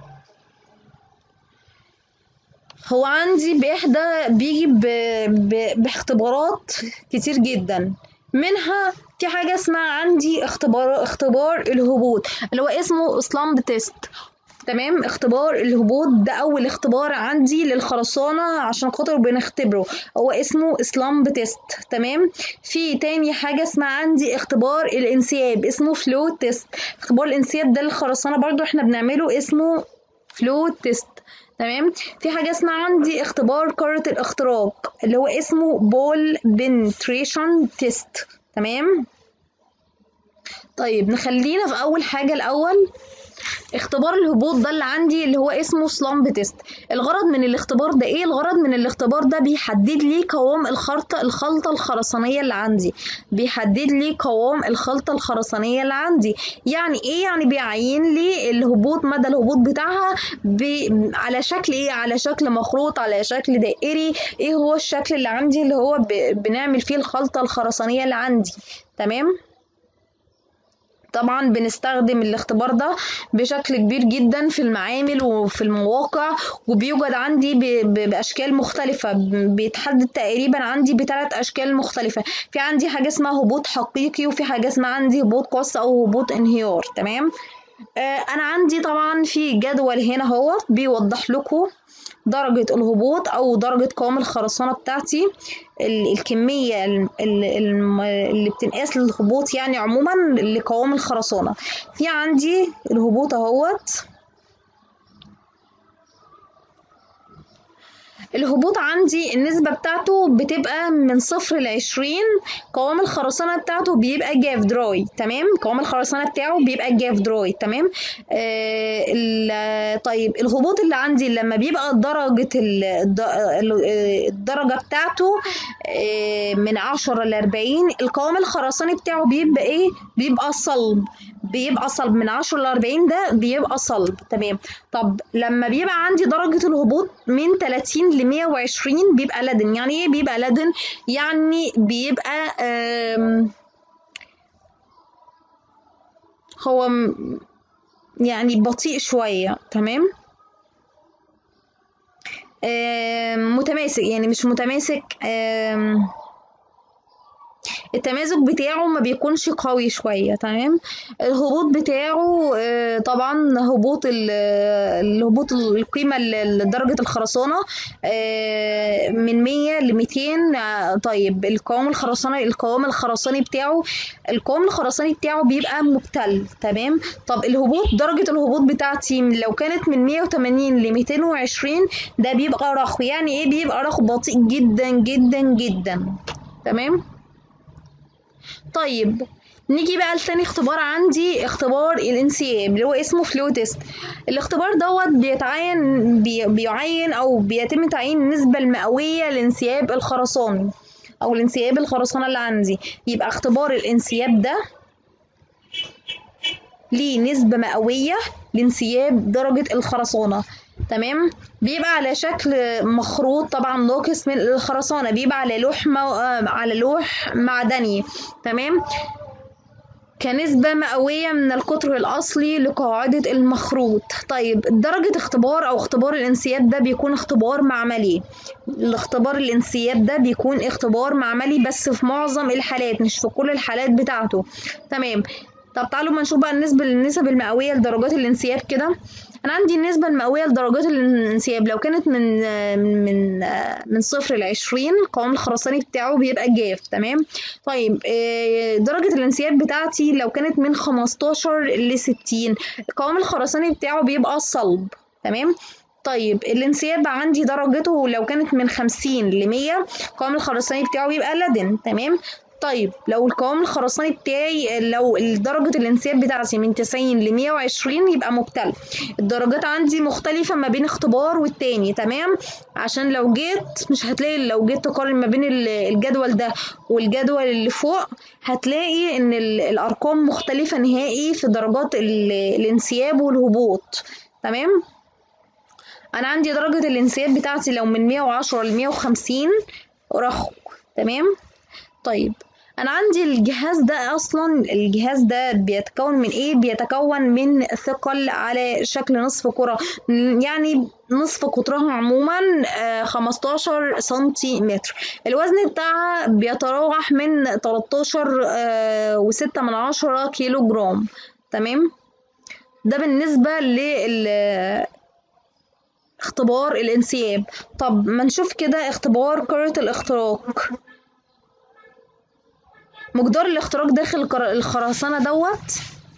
هو عندي بإحدى بيجي ب... ب... باختبارات كتير جدا منها في حاجة اسمها عندي اختبار اختبار الهبوط اللي هو اسمه سلامب تيست تمام اختبار الهبوط ده أول اختبار عندي للخرسانة عشان خاطر بنختبره هو اسمه سلامب تيست تمام في تاني حاجة اسمها عندي اختبار الانسياب اسمه فلو تيست اختبار الانسياب ده للخرسانة برضو احنا بنعمله اسمه فلو تيست تمام في حاجة اسمها عندي اختبار قارة الاختراق اللي هو اسمه بول بنتريشن تيست تمام طيب نخلينا في أول حاجة الأول اختبار الهبوط ده اللي عندي اللي هو اسمه سلامب تيست الغرض من الاختبار ده ايه الغرض من الاختبار ده بيحدد لي قوام الخلطة الخلطة الخرسانية اللي عندي بيحدد لي قوام الخلطة الخرسانية اللي عندي يعني ايه يعني بيعين لي الهبوط مدى الهبوط بتاعها ب... على شكل ايه على شكل مخروط على شكل دائري ايه هو الشكل اللي عندي اللي هو ب... بنعمل فيه الخلطة الخرسانية اللي عندي تمام طبعا بنستخدم الاختبار ده بشكل كبير جدا في المعامل وفي المواقع وبيوجد عندي ب- ب- بأشكال مختلفة ب- بيتحدد تقريبا عندي بثلاث أشكال مختلفة في عندي حاجة اسمها هبوط حقيقي وفي حاجة اسمها عندي هبوط قص أو هبوط انهيار تمام آه أنا عندي طبعا في جدول هنا هو بيوضح لكم درجة الهبوط أو درجة قوام الخرسانة بتاعتي ال- الكمية ال- ال- الم- اللي بتنقاس للهبوط يعني عموما لقوام الخرسانة في عندي الهبوط اهوت الهبوط عندي النسبة بتاعته بتبقى من صفر لعشرين قوام الخرسانة بتاعته بيبقى جاف دراي تمام قوام الخرسانة بتاعه بيبقى جاف دراي تمام آه ال- طيب الهبوط اللي عندي لما بيبقى درجة ال- الد- ال- الدرجة بتاعته آه من عشرة لأربعين القوام الخرساني بتاعه بيبقى ايه بيبقى صلب بيبقى صلب من عشرة لأربعين ده بيبقى صلب تمام طب لما بيبقى عندي درجة الهبوط من 30 ل 120 بيبقى لدن يعني ايه بيبقى لدن يعني بيبقى آم، هو م- يعني بطيء شوية تمام آم، متماسك يعني مش متماسك آم، التماسك بتاعه ما بيكونش قوي شوية تمام الهبوط بتاعه آه، طبعا هبوط ال- الهبوط القيمة ل- لدرجة الخرسانة آه، من 100 ل 200 آه، طيب القوام الخرساني القوام الخرساني بتاعه القوام الخرساني بتاعه بيبقى مبتل تمام طب الهبوط درجة الهبوط بتاعتي لو كانت من 180 ل 220 ده بيبقى رخو يعني ايه بيبقى رخو بطيء جدا جدا جدا تمام طيب نيجي بقى لتاني اختبار عندي اختبار الانسياب اللي هو اسمه فلو تيست الاختبار دوت بيتعين بي بيعين او بيتم تعيين النسبة المئوية لانسياب الخرساني او الانسياب الخرسانة اللي عندي يبقى اختبار الانسياب ده ليه نسبة مئوية لانسياب درجة الخرسانة تمام بيبقى على شكل مخروط طبعا ناقص من الخرسانة بيبقى على لوح مو... آه، على لوح معدني تمام كنسبة مئوية من القطر الأصلي لقاعدة المخروط طيب درجة اختبار أو اختبار الانسياب ده بيكون اختبار معملي الاختبار الانسياب ده بيكون اختبار معملي بس في معظم الحالات مش في كل الحالات بتاعته تمام طب تعالوا ما نشوف بقى النسبة النسب المئوية لدرجات الانسياب كده أنا عندي النسبة المئوية لدرجات الانسياب لو كانت من من من صفر لعشرين القوام الخرساني بتاعه بيبقى جاف تمام طيب آه، درجة الانسياب بتاعتي لو كانت من خمستاشر لستين القوام الخرساني بتاعه بيبقى صلب تمام طيب الانسياب عندي درجته لو كانت من خمسين لمية القوام الخرساني بتاعه بيبقى لدن تمام طيب لو القوام الخرساني بتاعي لو درجة الانسياب بتاعتي من 90 ل 120 يبقى مبتل الدرجات عندي مختلفة ما بين اختبار والتاني تمام عشان لو جيت مش هتلاقي لو جيت تقارن ما بين ال- الجدول ده والجدول اللي فوق هتلاقي ان ال- الارقام مختلفة نهائي في درجات ال- الانسياب والهبوط تمام انا عندي درجة الانسياب بتاعتي لو من 110 ل 150 رخو تمام طيب انا عندي الجهاز ده اصلا الجهاز ده بيتكون من ايه بيتكون من ثقل على شكل نصف كرة يعني نصف قطرها عموما آه، 15 سنتيمتر الوزن بتاعها بيتراوح من 13 آه، وستة من عشرة كيلو جرام تمام ده بالنسبة لل اختبار الانسياب طب ما نشوف كده اختبار كرة الاختراق مقدار الاختراق داخل الكر- الخرسانة دوت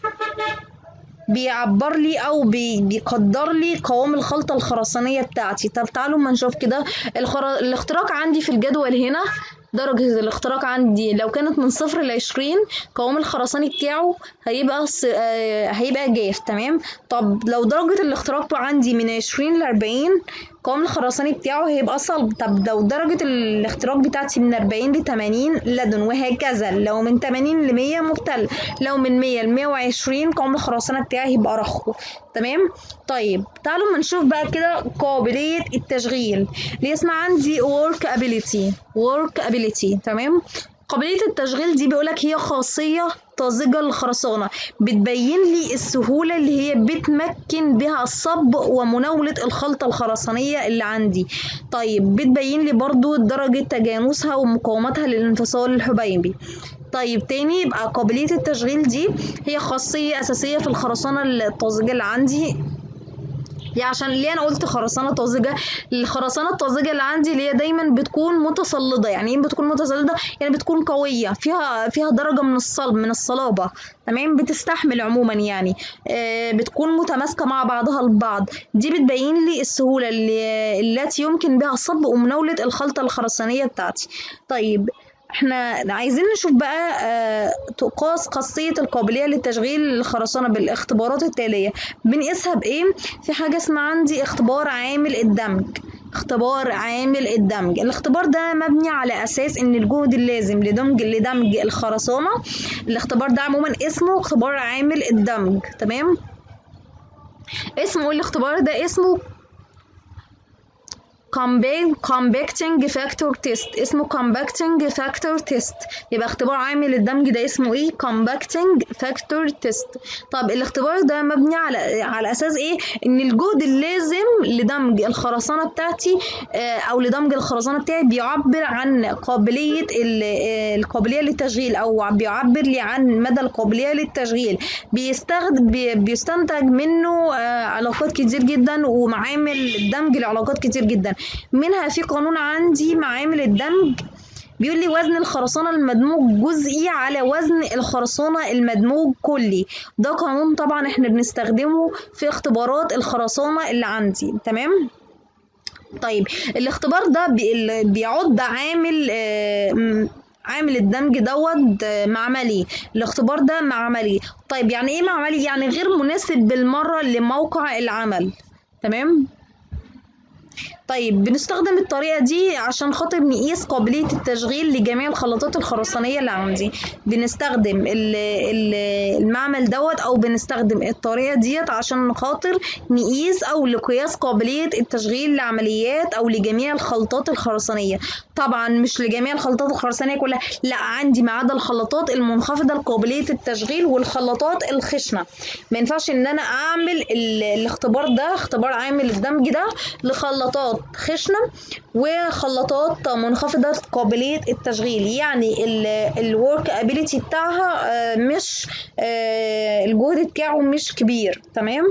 بيعبر لي او بي بيقدر لي قوام الخلطة الخرسانية بتاعتي طب تعالوا ما نشوف كده الخر... الاختراق عندي في الجدول هنا درجة الاختراق عندي لو كانت من صفر لعشرين قوام الخرساني بتاعه هيبقى ص... آه، هيبقى جاف تمام طب لو درجة الاختراق عندي من عشرين لأربعين القوام الخرساني بتاعه هيبقى صلب طب لو درجة الاختراق بتاعتي من 40 ل 80 لدن وهكذا لو من 80 ل 100 مبتل لو من 100 ل 120 قوام الخرسانة بتاعي هيبقى رخو تمام طيب تعالوا ما نشوف بقى كده قابلية التشغيل اللي اسمها عندي work ability work ability تمام قابلية التشغيل دي بيقولك هي خاصية طازجة للخرسانة بتبين لي السهولة اللي هي بتمكن بها الصب ومناولة الخلطة الخرسانية اللي عندي طيب بتبين لي برضو درجة تجانسها ومقاومتها للانفصال الحبيبي طيب تاني يبقى قابلية التشغيل دي هي خاصية أساسية في الخرسانة الطازجة اللي عندي يعني عشان ليه انا قلت خرسانه طازجه الخرسانه الطازجه اللي عندي اللي هي دايما بتكون متصلده يعني ايه بتكون متصلده يعني بتكون قويه فيها فيها درجه من الصلب من الصلابه تمام بتستحمل عموما يعني آه بتكون متماسكه مع بعضها البعض دي بتبين لي السهوله اللي التي يمكن بها الصب ومناوله الخلطه الخرسانيه بتاعتي طيب احنا عايزين نشوف بقى آه، تقاس خاصية القابلية لتشغيل الخرسانة بالاختبارات التالية بنقيسها بإيه؟ في حاجة اسمها عندي اختبار عامل الدمج اختبار عامل الدمج الاختبار ده مبني على أساس إن الجهد اللازم لدمج لدمج الخرسانة الاختبار ده عموما اسمه اختبار عامل الدمج تمام؟ اسمه الاختبار ده اسمه compacting factor test اسمه compacting factor test يبقى اختبار عامل الدمج ده اسمه ايه compacting factor test طب الاختبار ده مبني على على اساس ايه ان الجهد اللازم لدمج الخرسانه بتاعتي آه، او لدمج الخرسانه بتاعي بيعبر عن قابليه ال- آه، القابليه للتشغيل او بيعبر لي عن مدى القابليه للتشغيل بيستخدم بي- بيستنتج منه آه، علاقات كتير جدا ومعامل الدمج لعلاقات كتير جدا منها في قانون عندي معامل الدمج بيقول لي وزن الخرسانة المدموج جزئي على وزن الخرسانة المدموج كلي ده قانون طبعا احنا بنستخدمه في اختبارات الخرسانة اللي عندي تمام طيب الاختبار ده بي- بيعد عامل آه، م- عامل الدمج دوت آه، معملي الاختبار ده معملي طيب يعني ايه معملي يعني غير مناسب بالمرة لموقع العمل تمام طيب بنستخدم الطريقة دي عشان خاطر نقيس قابلية التشغيل لجميع الخلاطات الخرسانية اللي عندي بنستخدم ال- ال- المعمل دوت أو بنستخدم الطريقة ديت عشان خاطر نقيس أو لقياس قابلية التشغيل لعمليات أو لجميع الخلطات الخرسانية طبعا مش لجميع الخلطات الخرسانية كلها لا عندي ما عدا الخلاطات المنخفضة لقابلية التشغيل والخلاطات الخشنة ما ينفعش ان انا اعمل ال- الاختبار ده اختبار عامل الدمج ده لخلاطات خشنة وخلاطات منخفضة قابلية التشغيل يعني الورك ابيليتي بتاعها آه، مش آه، الجهد بتاعه مش كبير تمام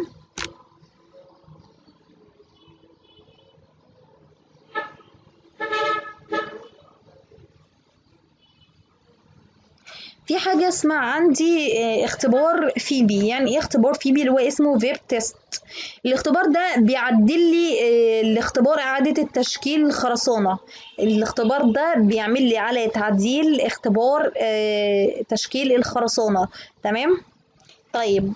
في حاجة اسمها عندي آه، اختبار فيبي يعني ايه اختبار فيبي اللي هو اسمه فيب تيست الاختبار ده بيعدل لي آه، الاختبار إعادة التشكيل الخرسانة الاختبار ده بيعمل لي على تعديل اختبار آه، تشكيل الخرسانة تمام طيب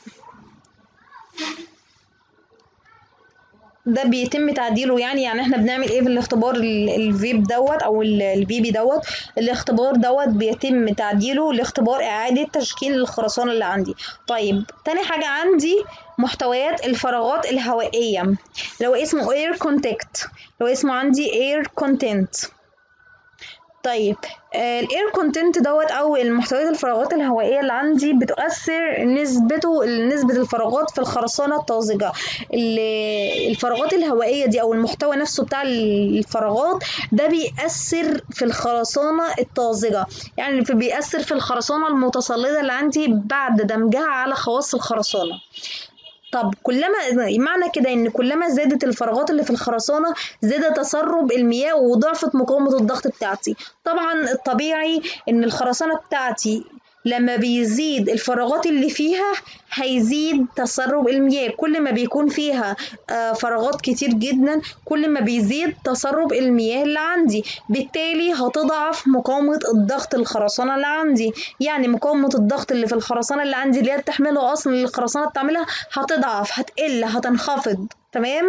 ده بيتم تعديله يعني يعني احنا بنعمل ايه في الاختبار ال- الفيب دوت او ال- الفيبي دوت الاختبار دوت بيتم تعديله لاختبار اعادة تشكيل الخرسانة اللي عندي طيب تاني حاجة عندي محتويات الفراغات الهوائية لو اسمه air contact لو اسمه عندي air content طيب الاير كونتنت دوت او المحتويات الفراغات الهوائيه اللي عندي بتؤثر نسبته نسبه الفراغات في الخرسانه الطازجه ال- الفراغات الهوائيه دي او المحتوى نفسه بتاع الفراغات ده بيأثر في الخرسانه الطازجه يعني في- بيأثر في الخرسانه المتصلده اللي عندي بعد دمجها على خواص الخرسانه طب كلما معنى كده ان كلما زادت الفراغات اللي في الخرسانه زاد تسرب المياه وضعفت مقاومه الضغط بتاعتي طبعا الطبيعي ان الخرسانه بتاعتي لما بيزيد الفراغات اللي فيها هيزيد تسرب المياه كل ما بيكون فيها آه، فراغات كتير جدا كل ما بيزيد تسرب المياه اللي عندي بالتالي هتضعف مقاومة الضغط الخرسانة اللي عندي يعني مقاومة الضغط اللي في الخرسانة اللي عندي اللي هي بتحمله أصلا اللي الخرسانة بتعملها هتضعف هتقل هتنخفض تمام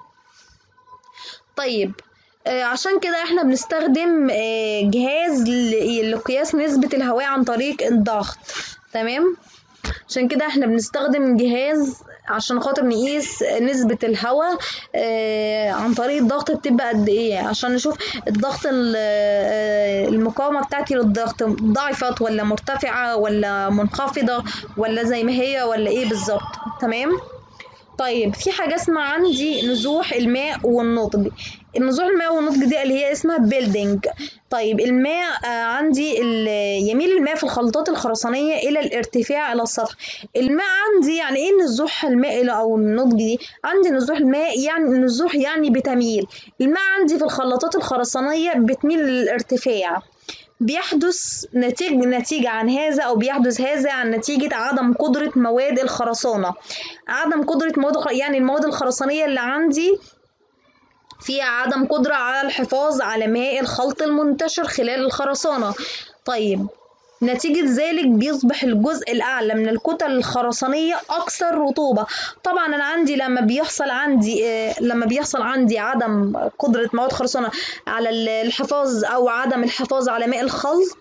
طيب آه، عشان كده احنا بنستخدم آه، جهاز ل- لقياس نسبة الهواء عن طريق الضغط تمام عشان كده احنا بنستخدم جهاز عشان خاطر نقيس نسبة الهواء آه، عن طريق الضغط بتبقى قد ايه عشان نشوف الضغط ال- آه، المقاومة بتاعتي للضغط ضعفت ولا مرتفعة ولا منخفضة ولا زي ما هي ولا ايه بالظبط تمام طيب في حاجة اسمها عندي نزوح الماء والنضج نزوح الماء والنضج دي اللي هي اسمها بيلدينج طيب الماء آه، عندي ال- يميل الماء في الخلطات الخرسانية إلى الارتفاع إلى السطح الماء عندي يعني إيه نزوح الماء إلى- أو النضج دي عندي نزوح الماء يعني نزوح يعني بتميل الماء عندي في الخلاطات الخرسانية بتميل للارتفاع بيحدث نتيجة نتيجة عن هذا أو بيحدث هذا عن نتيجة عدم قدرة مواد الخرسانة عدم قدرة مواد الخ- يعني المواد الخرسانية اللي عندي فيها عدم قدرة على الحفاظ على ماء الخلط المنتشر خلال الخرسانة طيب نتيجة ذلك بيصبح الجزء الأعلى من الكتل الخرسانية أكثر رطوبة طبعا أنا عندي لما بيحصل عندي آه، لما بيحصل عندي عدم قدرة مواد خرسانة على ال- الحفاظ أو عدم الحفاظ على ماء الخلط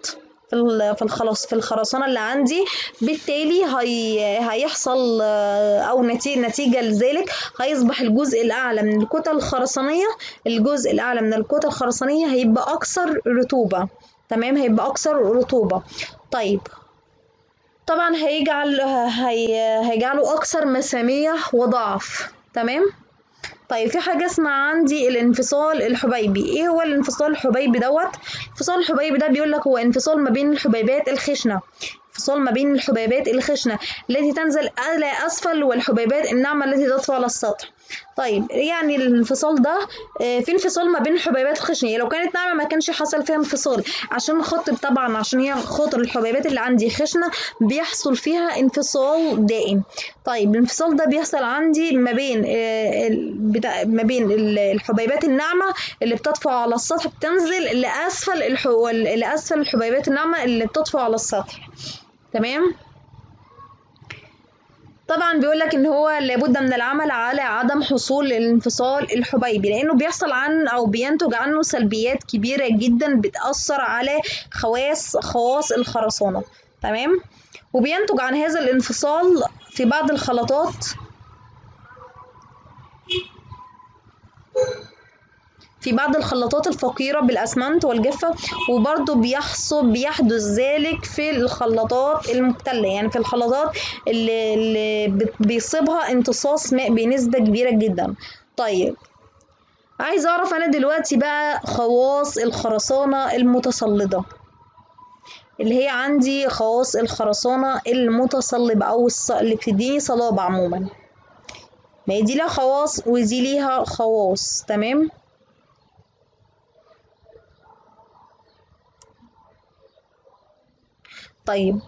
في في الخلاص في الخرسانة اللي عندي بالتالي هي هيحصل أو نتيجة لذلك هيصبح الجزء الأعلى من الكتل الخرسانية الجزء الأعلى من الكتل الخرسانية هيبقى أكثر رطوبة تمام هيبقى أكثر رطوبة طيب طبعا هيجعل هي هيجعله أكثر مسامية وضعف تمام طيب في حاجة اسمها عندي الانفصال الحبيبي ايه هو الانفصال الحبيبي دوت الانفصال الحبيبي ده بيقول لك هو انفصال ما بين الحبيبات الخشنة انفصال ما بين الحبيبات الخشنة التي تنزل إلى أسفل والحبيبات الناعمة التي تطفو على السطح طيب يعني الانفصال ده في انفصال ما بين الحبيبات الخشنة لو كانت ناعمة ما كانش حصل فيها انفصال عشان خاطر طبعا عشان هي خاطر الحبيبات اللي عندي خشنة بيحصل فيها انفصال دائم طيب الانفصال ده بيحصل عندي ما بين ما بين الحبيبات الناعمة اللي بتطفو على السطح بتنزل لأسفل الحو... لأسفل الحبيبات الناعمة اللي بتطفو على السطح تمام طبعا بيقول لك ان هو لابد من العمل على عدم حصول الانفصال الحبيبي لانه بيحصل عن او بينتج عنه سلبيات كبيره جدا بتاثر على خواص خواص الخرسانه تمام وبينتج عن هذا الانفصال في بعض الخلطات في بعض الخلاطات الفقيرة بالأسمنت والجافة وبرضه بيحصل بيحدث ذلك في الخلاطات المبتلة يعني في الخلاطات اللي, اللي بيصيبها امتصاص ماء بنسبة كبيرة جدا طيب عايز أعرف أنا دلوقتي بقى خواص الخرسانة المتصلدة اللي هي عندي خواص الخرسانة المتصلبة أو اللي بتديني صلابة عموما ما هي دي لها خواص ودي ليها خواص تمام طيب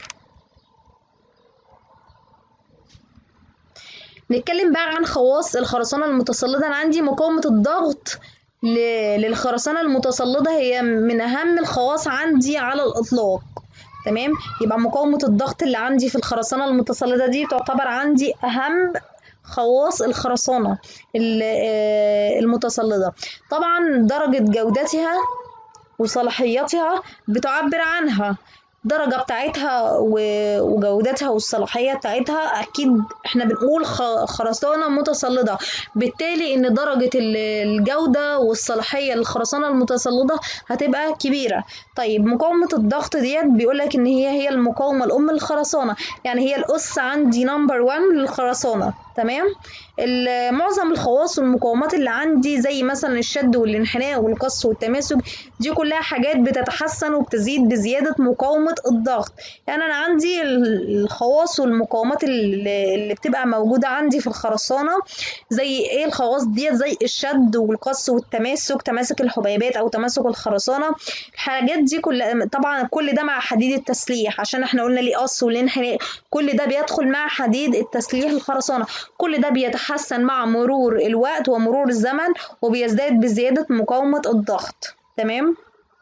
نتكلم بقى عن خواص الخرسانة المتصلدة أنا عندي مقاومة الضغط للخرسانة المتصلدة هي من أهم الخواص عندي على الإطلاق تمام يبقى مقاومة الضغط اللي عندي في الخرسانة المتصلدة دي تعتبر عندي أهم خواص الخرسانة المتصلدة طبعا درجة جودتها وصلاحيتها بتعبر عنها الدرجة بتاعتها وجودتها والصلاحية بتاعتها أكيد احنا بنقول خرسانة متصلدة بالتالي إن درجة الجودة والصلاحية للخرسانة المتصلدة هتبقى كبيرة طيب مقاومة الضغط ديت بيقولك إن هي هي المقاومة الأم للخرسانة يعني هي الأس عندي نمبر 1 للخرسانة تمام معظم الخواص والمقاومات اللي عندي زي مثلا الشد والانحناء والقص والتماسك دي كلها حاجات بتتحسن وبتزيد بزيادة مقاومة الضغط يعني أنا عندي الخواص والمقاومات اللي بتبقى موجودة عندي في الخرسانة زي ايه الخواص ديت زي الشد والقص والتماسك تماسك الحبيبات أو تماسك الخرسانة الحاجات دي كلها طبعا كل ده مع حديد التسليح عشان احنا قلنا ليه قص والانحناء كل ده بيدخل مع حديد التسليح الخرسانة كل ده بيتحسن مع مرور الوقت ومرور الزمن وبيزداد بزيادة مقاومة الضغط تمام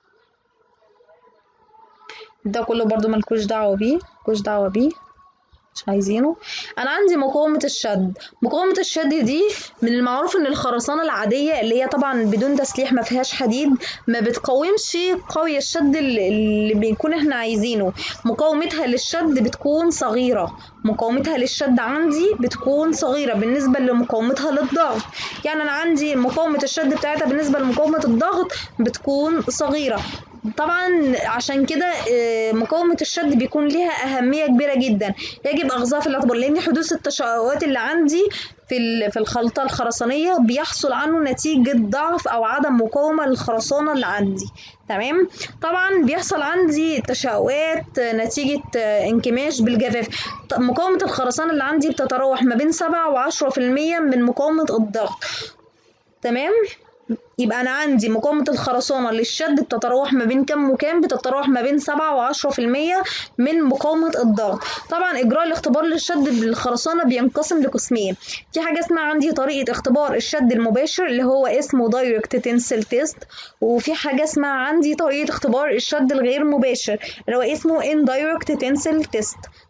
ده كله برضو ملكوش دعوة بيه ملكوش دعوة بيه مش عايزينه انا عندي مقاومه الشد مقاومه الشد دي من المعروف ان الخرسانه العاديه اللي هي طبعا بدون تسليح ما فيهاش حديد ما بتقاومش قوي الشد اللي بنكون احنا عايزينه مقاومتها للشد بتكون صغيره مقاومتها للشد عندي بتكون صغيره بالنسبه لمقاومتها للضغط يعني انا عندي مقاومه الشد بتاعتها بالنسبه لمقاومه الضغط بتكون صغيره طبعا عشان كده مقاومة الشد بيكون ليها أهمية كبيرة جدا يجب أخذها في الاعتبار لأن حدوث التشققات اللي عندي في في الخلطة الخرسانية بيحصل عنه نتيجة ضعف أو عدم مقاومة للخرسانة اللي عندي تمام طبعا بيحصل عندي تشققات نتيجة انكماش بالجفاف مقاومة الخرسانة اللي عندي بتتراوح ما بين سبعة وعشرة في المية من مقاومة الضغط تمام يبقى أنا عندي مقاومة الخرسانة للشد بتتراوح ما بين كام وكام بتتراوح ما بين سبعة وعشرة في المية من مقاومة الضغط طبعا إجراء الاختبار للشد بالخرسانة بينقسم لقسمين في حاجة اسمها عندي طريقة اختبار الشد المباشر اللي هو اسمه دايركت تنسل تيست وفي حاجة اسمها عندي طريقة اختبار الشد الغير مباشر اللي هو اسمه indirect tensile test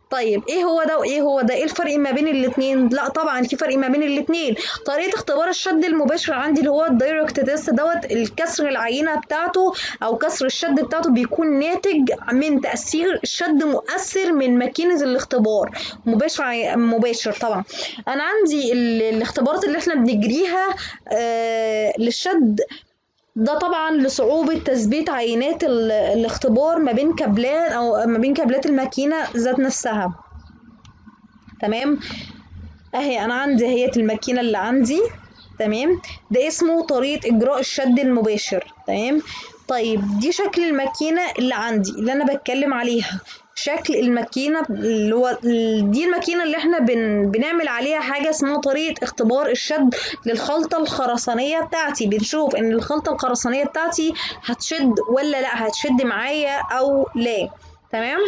طيب ايه هو ده وايه هو ده ايه الفرق ما بين الاتنين لا طبعا في فرق ما بين الاتنين طريقه اختبار الشد المباشر عندي اللي هو الدايركت تيست دوت الكسر العينه بتاعته او كسر الشد بتاعته بيكون ناتج من تاثير الشد مؤثر من ماكينه الاختبار مباشر عي- مباشر طبعا انا عندي ال- الاختبارات اللي احنا بنجريها آه للشد ده طبعا لصعوبة تثبيت عينات ال- الاختبار ما بين كابلات أو ما بين كابلات الماكينة ذات نفسها تمام اهي انا عندي هي الماكينة اللي عندي تمام ده اسمه طريقة اجراء الشد المباشر تمام طيب دي شكل الماكينة اللي عندي اللي انا بتكلم عليها شكل الماكينة اللي هو دي الماكينة اللي احنا بن بنعمل عليها حاجة اسمها طريقة اختبار الشد للخلطة الخرسانية بتاعتي بنشوف ان الخلطة الخرسانية بتاعتي هتشد ولا لا هتشد معايا او لا تمام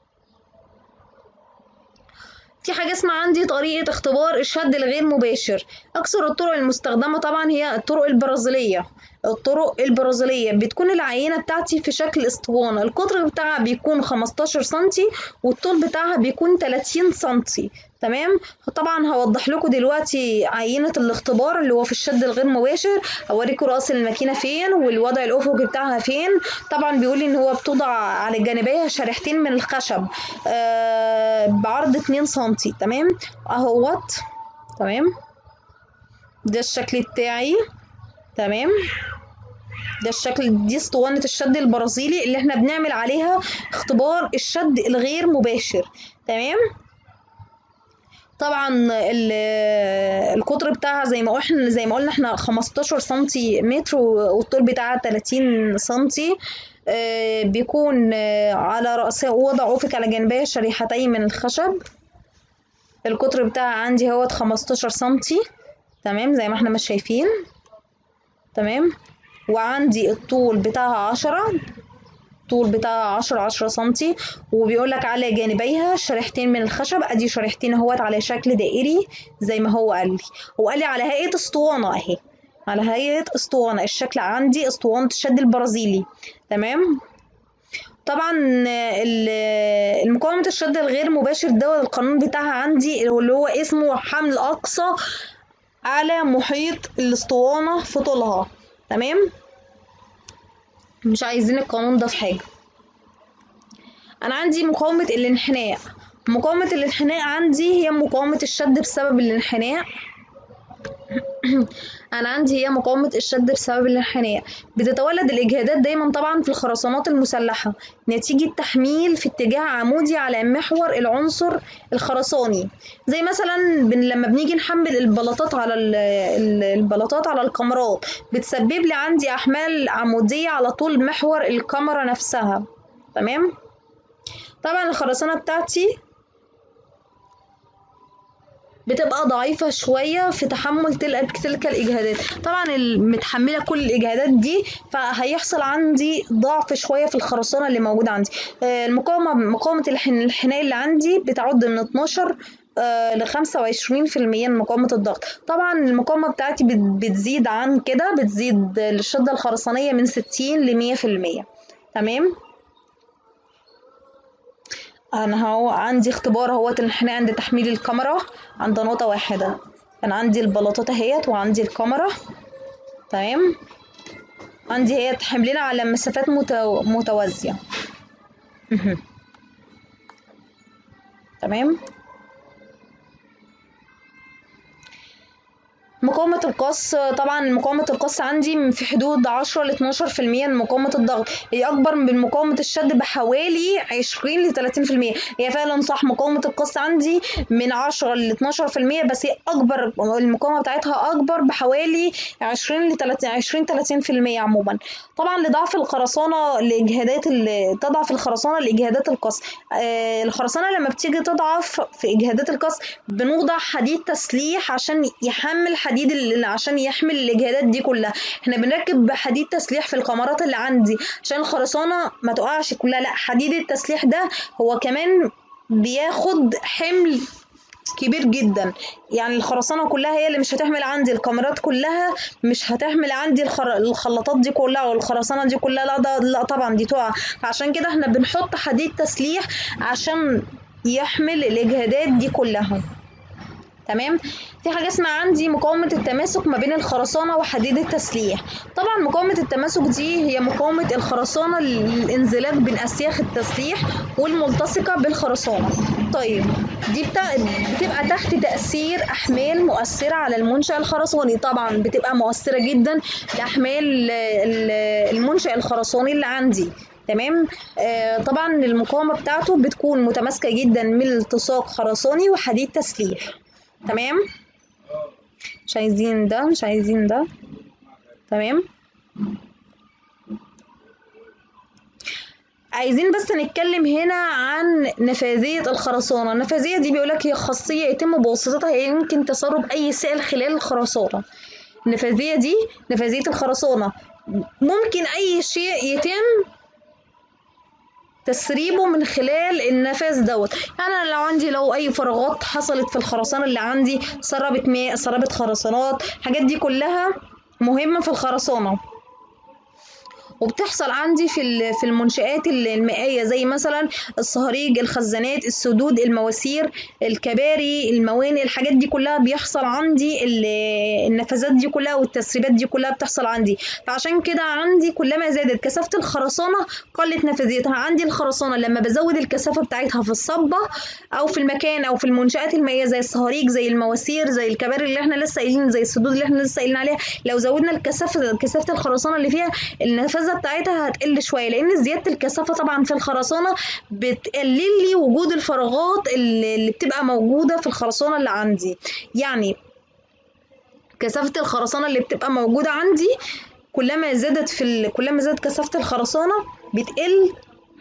في حاجة اسمها عندي طريقة اختبار الشد الغير مباشر أكثر الطرق المستخدمة طبعا هي الطرق البرازيلية الطرق البرازيلية بتكون العينة بتاعتي في شكل اسطوانة القطر بتاعها بيكون 15 سنتي والطول بتاعها بيكون 30 سنتي تمام طبعا هوضح لكم دلوقتي عينة الاختبار اللي هو في الشد الغير مباشر هوريكم رأس الماكينة فين والوضع الأفقي بتاعها فين طبعا بيقول لي ان هو بتوضع على جانبيها شريحتين من الخشب آه بعرض 2 سنتي تمام اهوت تمام ده الشكل بتاعي تمام ده الشكل دي اسطوانة الشد البرازيلي اللي احنا بنعمل عليها اختبار الشد الغير مباشر تمام طبعا ال- القطر بتاعها زي ما احنا زي ما قلنا احنا 15 سنتي متر والطول بتاعها 30 سنتي آه، بيكون آه، على رأسها وضع أفق على جانبيها شريحتين من الخشب القطر بتاعها عندي هو 15 سنتي تمام زي ما احنا مش شايفين تمام وعندي الطول بتاعها عشرة الطول بتاعها عشرة عشرة سنتي وبيقول لك على جانبيها شريحتين من الخشب ادي شريحتين اهوت على شكل دائري زي ما هو قال لي هو قال لي على هيئة اسطوانة اهي على هيئة اسطوانة الشكل عندي اسطوانة الشد البرازيلي تمام طبعا ال- المقاومة الشد الغير مباشر ده القانون بتاعها عندي اللي هو اسمه حمل أقصى على محيط الاسطوانة في طولها تمام مش عايزين القانون ده في حاجة أنا عندي مقاومة الانحناء مقاومة الانحناء عندي هي مقاومة الشد بسبب الانحناء أنا عندي هي مقاومة الشد بسبب الانحناء بتتولد الإجهادات دايما طبعا في الخرسانات المسلحة نتيجة تحميل في اتجاه عمودي على محور العنصر الخرساني زي مثلا بن لما بنيجي نحمل البلاطات على ال- ال- البلاطات على الكاميرات بتسبب لي عندي أحمال عمودية على طول محور الكاميرا نفسها تمام طبعا الخرسانة بتاعتي بتبقى ضعيفة شوية في تحمل تلك تلك الإجهادات طبعا المتحملة كل الإجهادات دي فهيحصل عندي ضعف شوية في الخرسانة اللي موجودة عندي آه، المقاومة مقاومة الحن- الحناء اللي عندي بتعد من 12 ل 25% من مقاومة الضغط طبعا المقاومة بتاعتي بت- بتزيد عن كده بتزيد للشدة الخرسانية من 60 ل 100% تمام انا هو عندي اختبار اهوت الانحناء عند تحميل الكاميرا عند نقطة واحدة انا عندي البلاطات اهيت وعندي الكاميرا تمام عندي هي حملنا على مسافات متو... متوازية مهم. تمام مقاومة القص طبعا مقاومة القص عندي في حدود 10 ل 12% من مقاومة الضغط هي أكبر من مقاومة الشد بحوالي 20 ل 30% هي فعلا صح مقاومة القص عندي من 10 ل 12% بس هي أكبر المقاومة بتاعتها أكبر بحوالي 20 ل 30 20 30% عموما طبعا لضعف الخرسانة لإجهادات ال- تضعف الخرسانة لإجهادات القص آه الخرسانة لما بتيجي تضعف في إجهادات القص بنوضع حديد تسليح عشان يحمل حديد ال- عشان يحمل الإجهادات دي كلها احنا بنركب حديد تسليح في الكاميرات اللي عندي عشان الخرسانة ما تقعش كلها لا حديد التسليح ده هو كمان بياخد حمل كبير جدا يعني الخرسانة كلها هي اللي مش هتحمل عندي الكاميرات كلها مش هتحمل عندي الخر... الخلاطات دي كلها والخرسانة دي كلها لا ده لا طبعا دي تقع فعشان كده احنا بنحط حديد تسليح عشان يحمل الاجهادات دي كلها تمام في حاجه اسمها عندي مقاومه التماسك ما بين الخرسانه وحديد التسليح طبعا مقاومه التماسك دي هي مقاومه الخرسانه للانزلاق بين اسياخ التسليح والملتصقه بالخرسانه طيب دي بتا... بتبقى تحت تاثير احمال مؤثره على المنشا الخرساني طبعا بتبقى مؤثره جدا لاحمال المنشا الخرساني اللي عندي تمام آه طبعا المقاومه بتاعته بتكون متماسكه جدا من التصاق خرساني وحديد تسليح تمام مش عايزين ده مش عايزين ده تمام عايزين بس نتكلم هنا عن نفاذية الخرسانة النفاذية دي بيقولك هي خاصية يتم بواسطتها يمكن تسرب أي سائل خلال الخرسانة النفاذية دي نفاذية الخرسانة ممكن أي شيء يتم تسريبه من خلال النفاذ دوت يعني انا لو عندي لو اي فراغات حصلت في الخرسانه اللي عندي سربت ماء سربت خرسانات الحاجات دي كلها مهمه في الخرسانه وبتحصل عندي في في المنشآت المائية زي مثلا الصهاريج الخزانات السدود المواسير الكباري الموانئ الحاجات دي كلها بيحصل عندي النفاذات دي كلها والتسريبات دي كلها بتحصل عندي فعشان كده عندي كلما زادت كثافة الخرسانة قلت نفاذيتها عندي الخرسانة لما بزود الكثافة بتاعتها في الصبة أو في المكان أو في المنشآت المائية زي الصهاريج زي المواسير زي الكباري اللي احنا لسه قايلين زي السدود اللي احنا لسه قايلين عليها لو زودنا الكثافة كثافة الخرسانة اللي فيها النفاذ الكثافه بتاعتها هتقل شويه لان زياده الكثافه طبعا في الخرسانه بتقلل لي وجود الفراغات اللي بتبقى موجوده في الخرسانه اللي عندي يعني كثافه الخرسانه اللي بتبقى موجوده عندي كلما زادت في ال... كلما زادت كثافه الخرسانه بتقل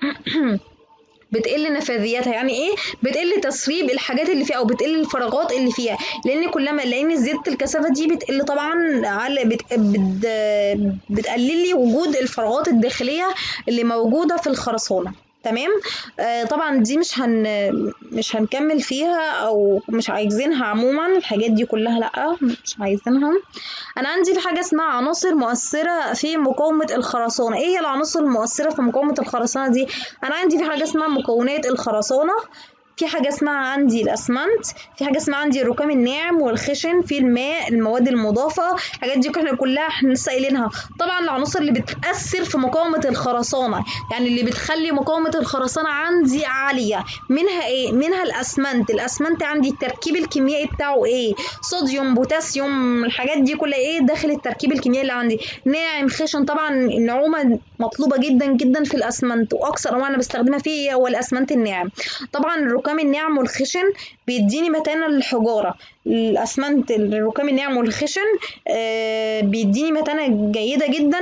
بتقل نفاذيتها يعني ايه بتقل تسريب الحاجات اللي فيها او بتقل الفراغات اللي فيها لان كلما لان زياده الكثافه دي بتقل طبعا على بت... بت... بتقلل لي وجود الفراغات الداخليه اللي موجوده في الخرسانه تمام آه طبعا دي مش هن مش هنكمل فيها او مش عايزينها عموما الحاجات دي كلها لا مش عايزينها انا عندي في حاجه اسمها عناصر مؤثره في مقاومه الخرسانه ايه هي العناصر المؤثره في مقاومه الخرسانه دي انا عندي في حاجه اسمها مكونات الخرسانه في حاجة اسمها عندي الأسمنت في حاجة اسمها عندي الركام الناعم والخشن في الماء المواد المضافة الحاجات دي احنا كلها احنا لسه قايلينها طبعا العناصر اللي بتأثر في مقاومة الخرسانة يعني اللي بتخلي مقاومة الخرسانة عندي عالية منها ايه منها الأسمنت الأسمنت عندي التركيب الكيميائي بتاعه ايه صوديوم بوتاسيوم الحاجات دي كلها ايه داخل التركيب الكيميائي اللي عندي ناعم خشن طبعا النعومة مطلوبة جدا جدا في الأسمنت وأكثر أنواع أنا بستخدمها فيه هو الأسمنت الناعم طبعا الركام الناعم والخشن بيديني متانة للحجارة الأسمنت الركام الناعم والخشن آه بيديني متانة جيدة جدا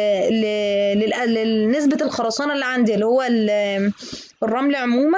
لنسبة الخرسانة اللي عندي اللي هو الرمل عموما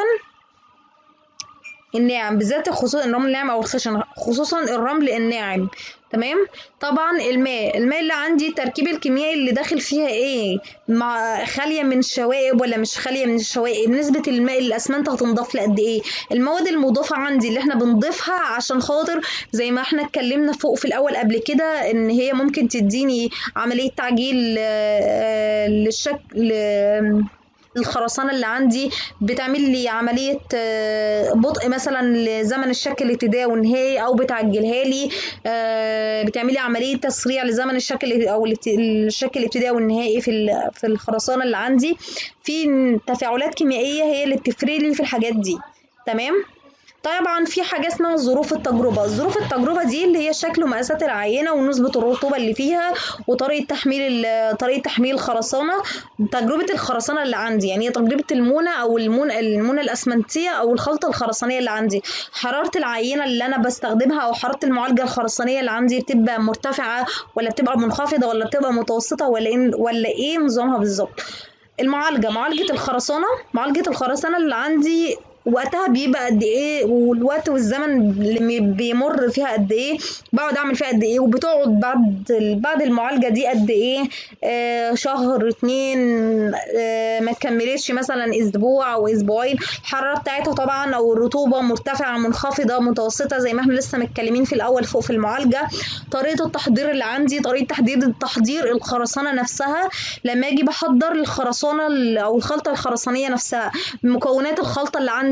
الناعم بالذات خصوصا الرمل الناعم او الخشن خصوصا الرمل الناعم تمام طبعا الماء الماء اللي عندي التركيب الكيميائي اللي داخل فيها ايه مع خاليه من الشوائب ولا مش خاليه من الشوائب نسبه الماء اللي الاسمنت هتنضاف لقد ايه المواد المضافه عندي اللي احنا بنضيفها عشان خاطر زي ما احنا اتكلمنا فوق في الاول قبل كده ان هي ممكن تديني عمليه تعجيل للشكل الخرسانة اللي عندي بتعمل لي عملية بطء مثلا لزمن الشك الابتدائي والنهائي أو بتعجلها لي بتعمل لي عملية تسريع لزمن الشك أو الشك الابتدائي والنهائي في في الخرسانة اللي عندي في تفاعلات كيميائية هي اللي بتفرق لي في الحاجات دي تمام طبعا في حاجه اسمها ظروف التجربه ظروف التجربه دي اللي هي شكل ومقاسات العينه ونسبه الرطوبه اللي فيها وطريقه تحميل طريقه تحميل الخرسانه تجربه الخرسانه اللي عندي يعني هي تجربه المونه او المونه المونه الاسمنتيه او الخلطه الخرسانيه اللي عندي حراره العينه اللي انا بستخدمها او حراره المعالجه الخرسانيه اللي عندي بتبقى مرتفعه ولا بتبقى منخفضه ولا بتبقى متوسطه ولا ايه ولا ايه نظامها بالظبط المعالجه معالجه الخرسانه معالجه الخرسانه اللي عندي وقتها بيبقى قد ايه والوقت والزمن اللي بيمر فيها قد ايه بقعد اعمل فيها قد ايه وبتقعد بعد بعد المعالجه دي قد ايه آه شهر اتنين آه ما تكملتش مثلا اسبوع او اسبوعين الحراره بتاعتها طبعا او الرطوبه مرتفعه منخفضه متوسطه زي ما احنا لسه متكلمين في الاول فوق في المعالجه طريقه التحضير اللي عندي طريقه تحضير تحضير الخرسانه نفسها لما اجي بحضر الخرسانه او الخلطه الخرسانيه نفسها مكونات الخلطه اللي عندي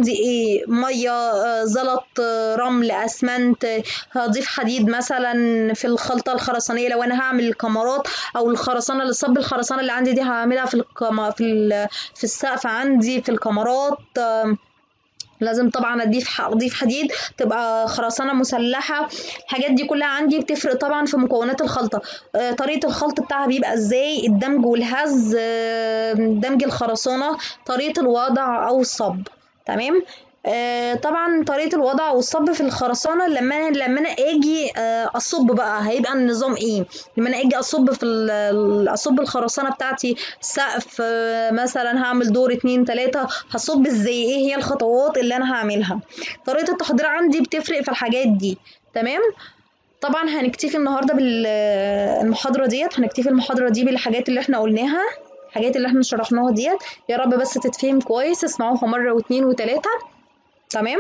عندي ايه ميه آه، زلط آه، رمل اسمنت آه، هضيف حديد مثلا في الخلطه الخرسانيه لو انا هعمل الكمرات او الخرسانه اللي صب الخرسانه اللي عندي دي هعملها في الكم... في ال... في السقف عندي في الكمرات آم، لازم طبعا اضيف اضيف حديد تبقى خرسانه مسلحه الحاجات دي كلها عندي بتفرق طبعا في مكونات الخلطه آه، طريقه الخلط بتاعها بيبقى ازاي الدمج والهز آه، دمج الخرسانه طريقه الوضع او الصب تمام آه، طبعا طريقه الوضع او الصب في الخرسانه لما انا لما انا اجي آه، اصب بقى هيبقى النظام ايه لما انا اجي اصب في ال- اصب الخرسانه بتاعتي سقف آه، مثلا هعمل دور اتنين تلاته هصب ازاي ايه هي الخطوات اللي انا هعملها طريقه التحضير عندي بتفرق في الحاجات دي تمام طبعا هنكتفي النهارده بالمحاضره ديت هنكتفي المحاضره دي بالحاجات اللي احنا قلناها الحاجات اللي احنا شرحناها ديت يا رب بس تتفهم كويس اسمعوها مره واتنين وتلاته تمام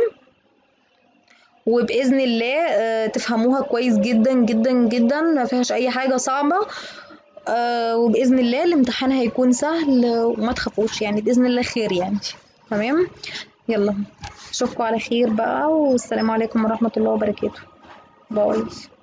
وباذن الله آه، تفهموها كويس جدا جدا جدا ما فيهاش اي حاجه صعبه آه، وباذن الله الامتحان هيكون سهل وما تخافوش يعني باذن الله خير يعني تمام يلا اشوفكم على خير بقى والسلام عليكم ورحمه الله وبركاته باي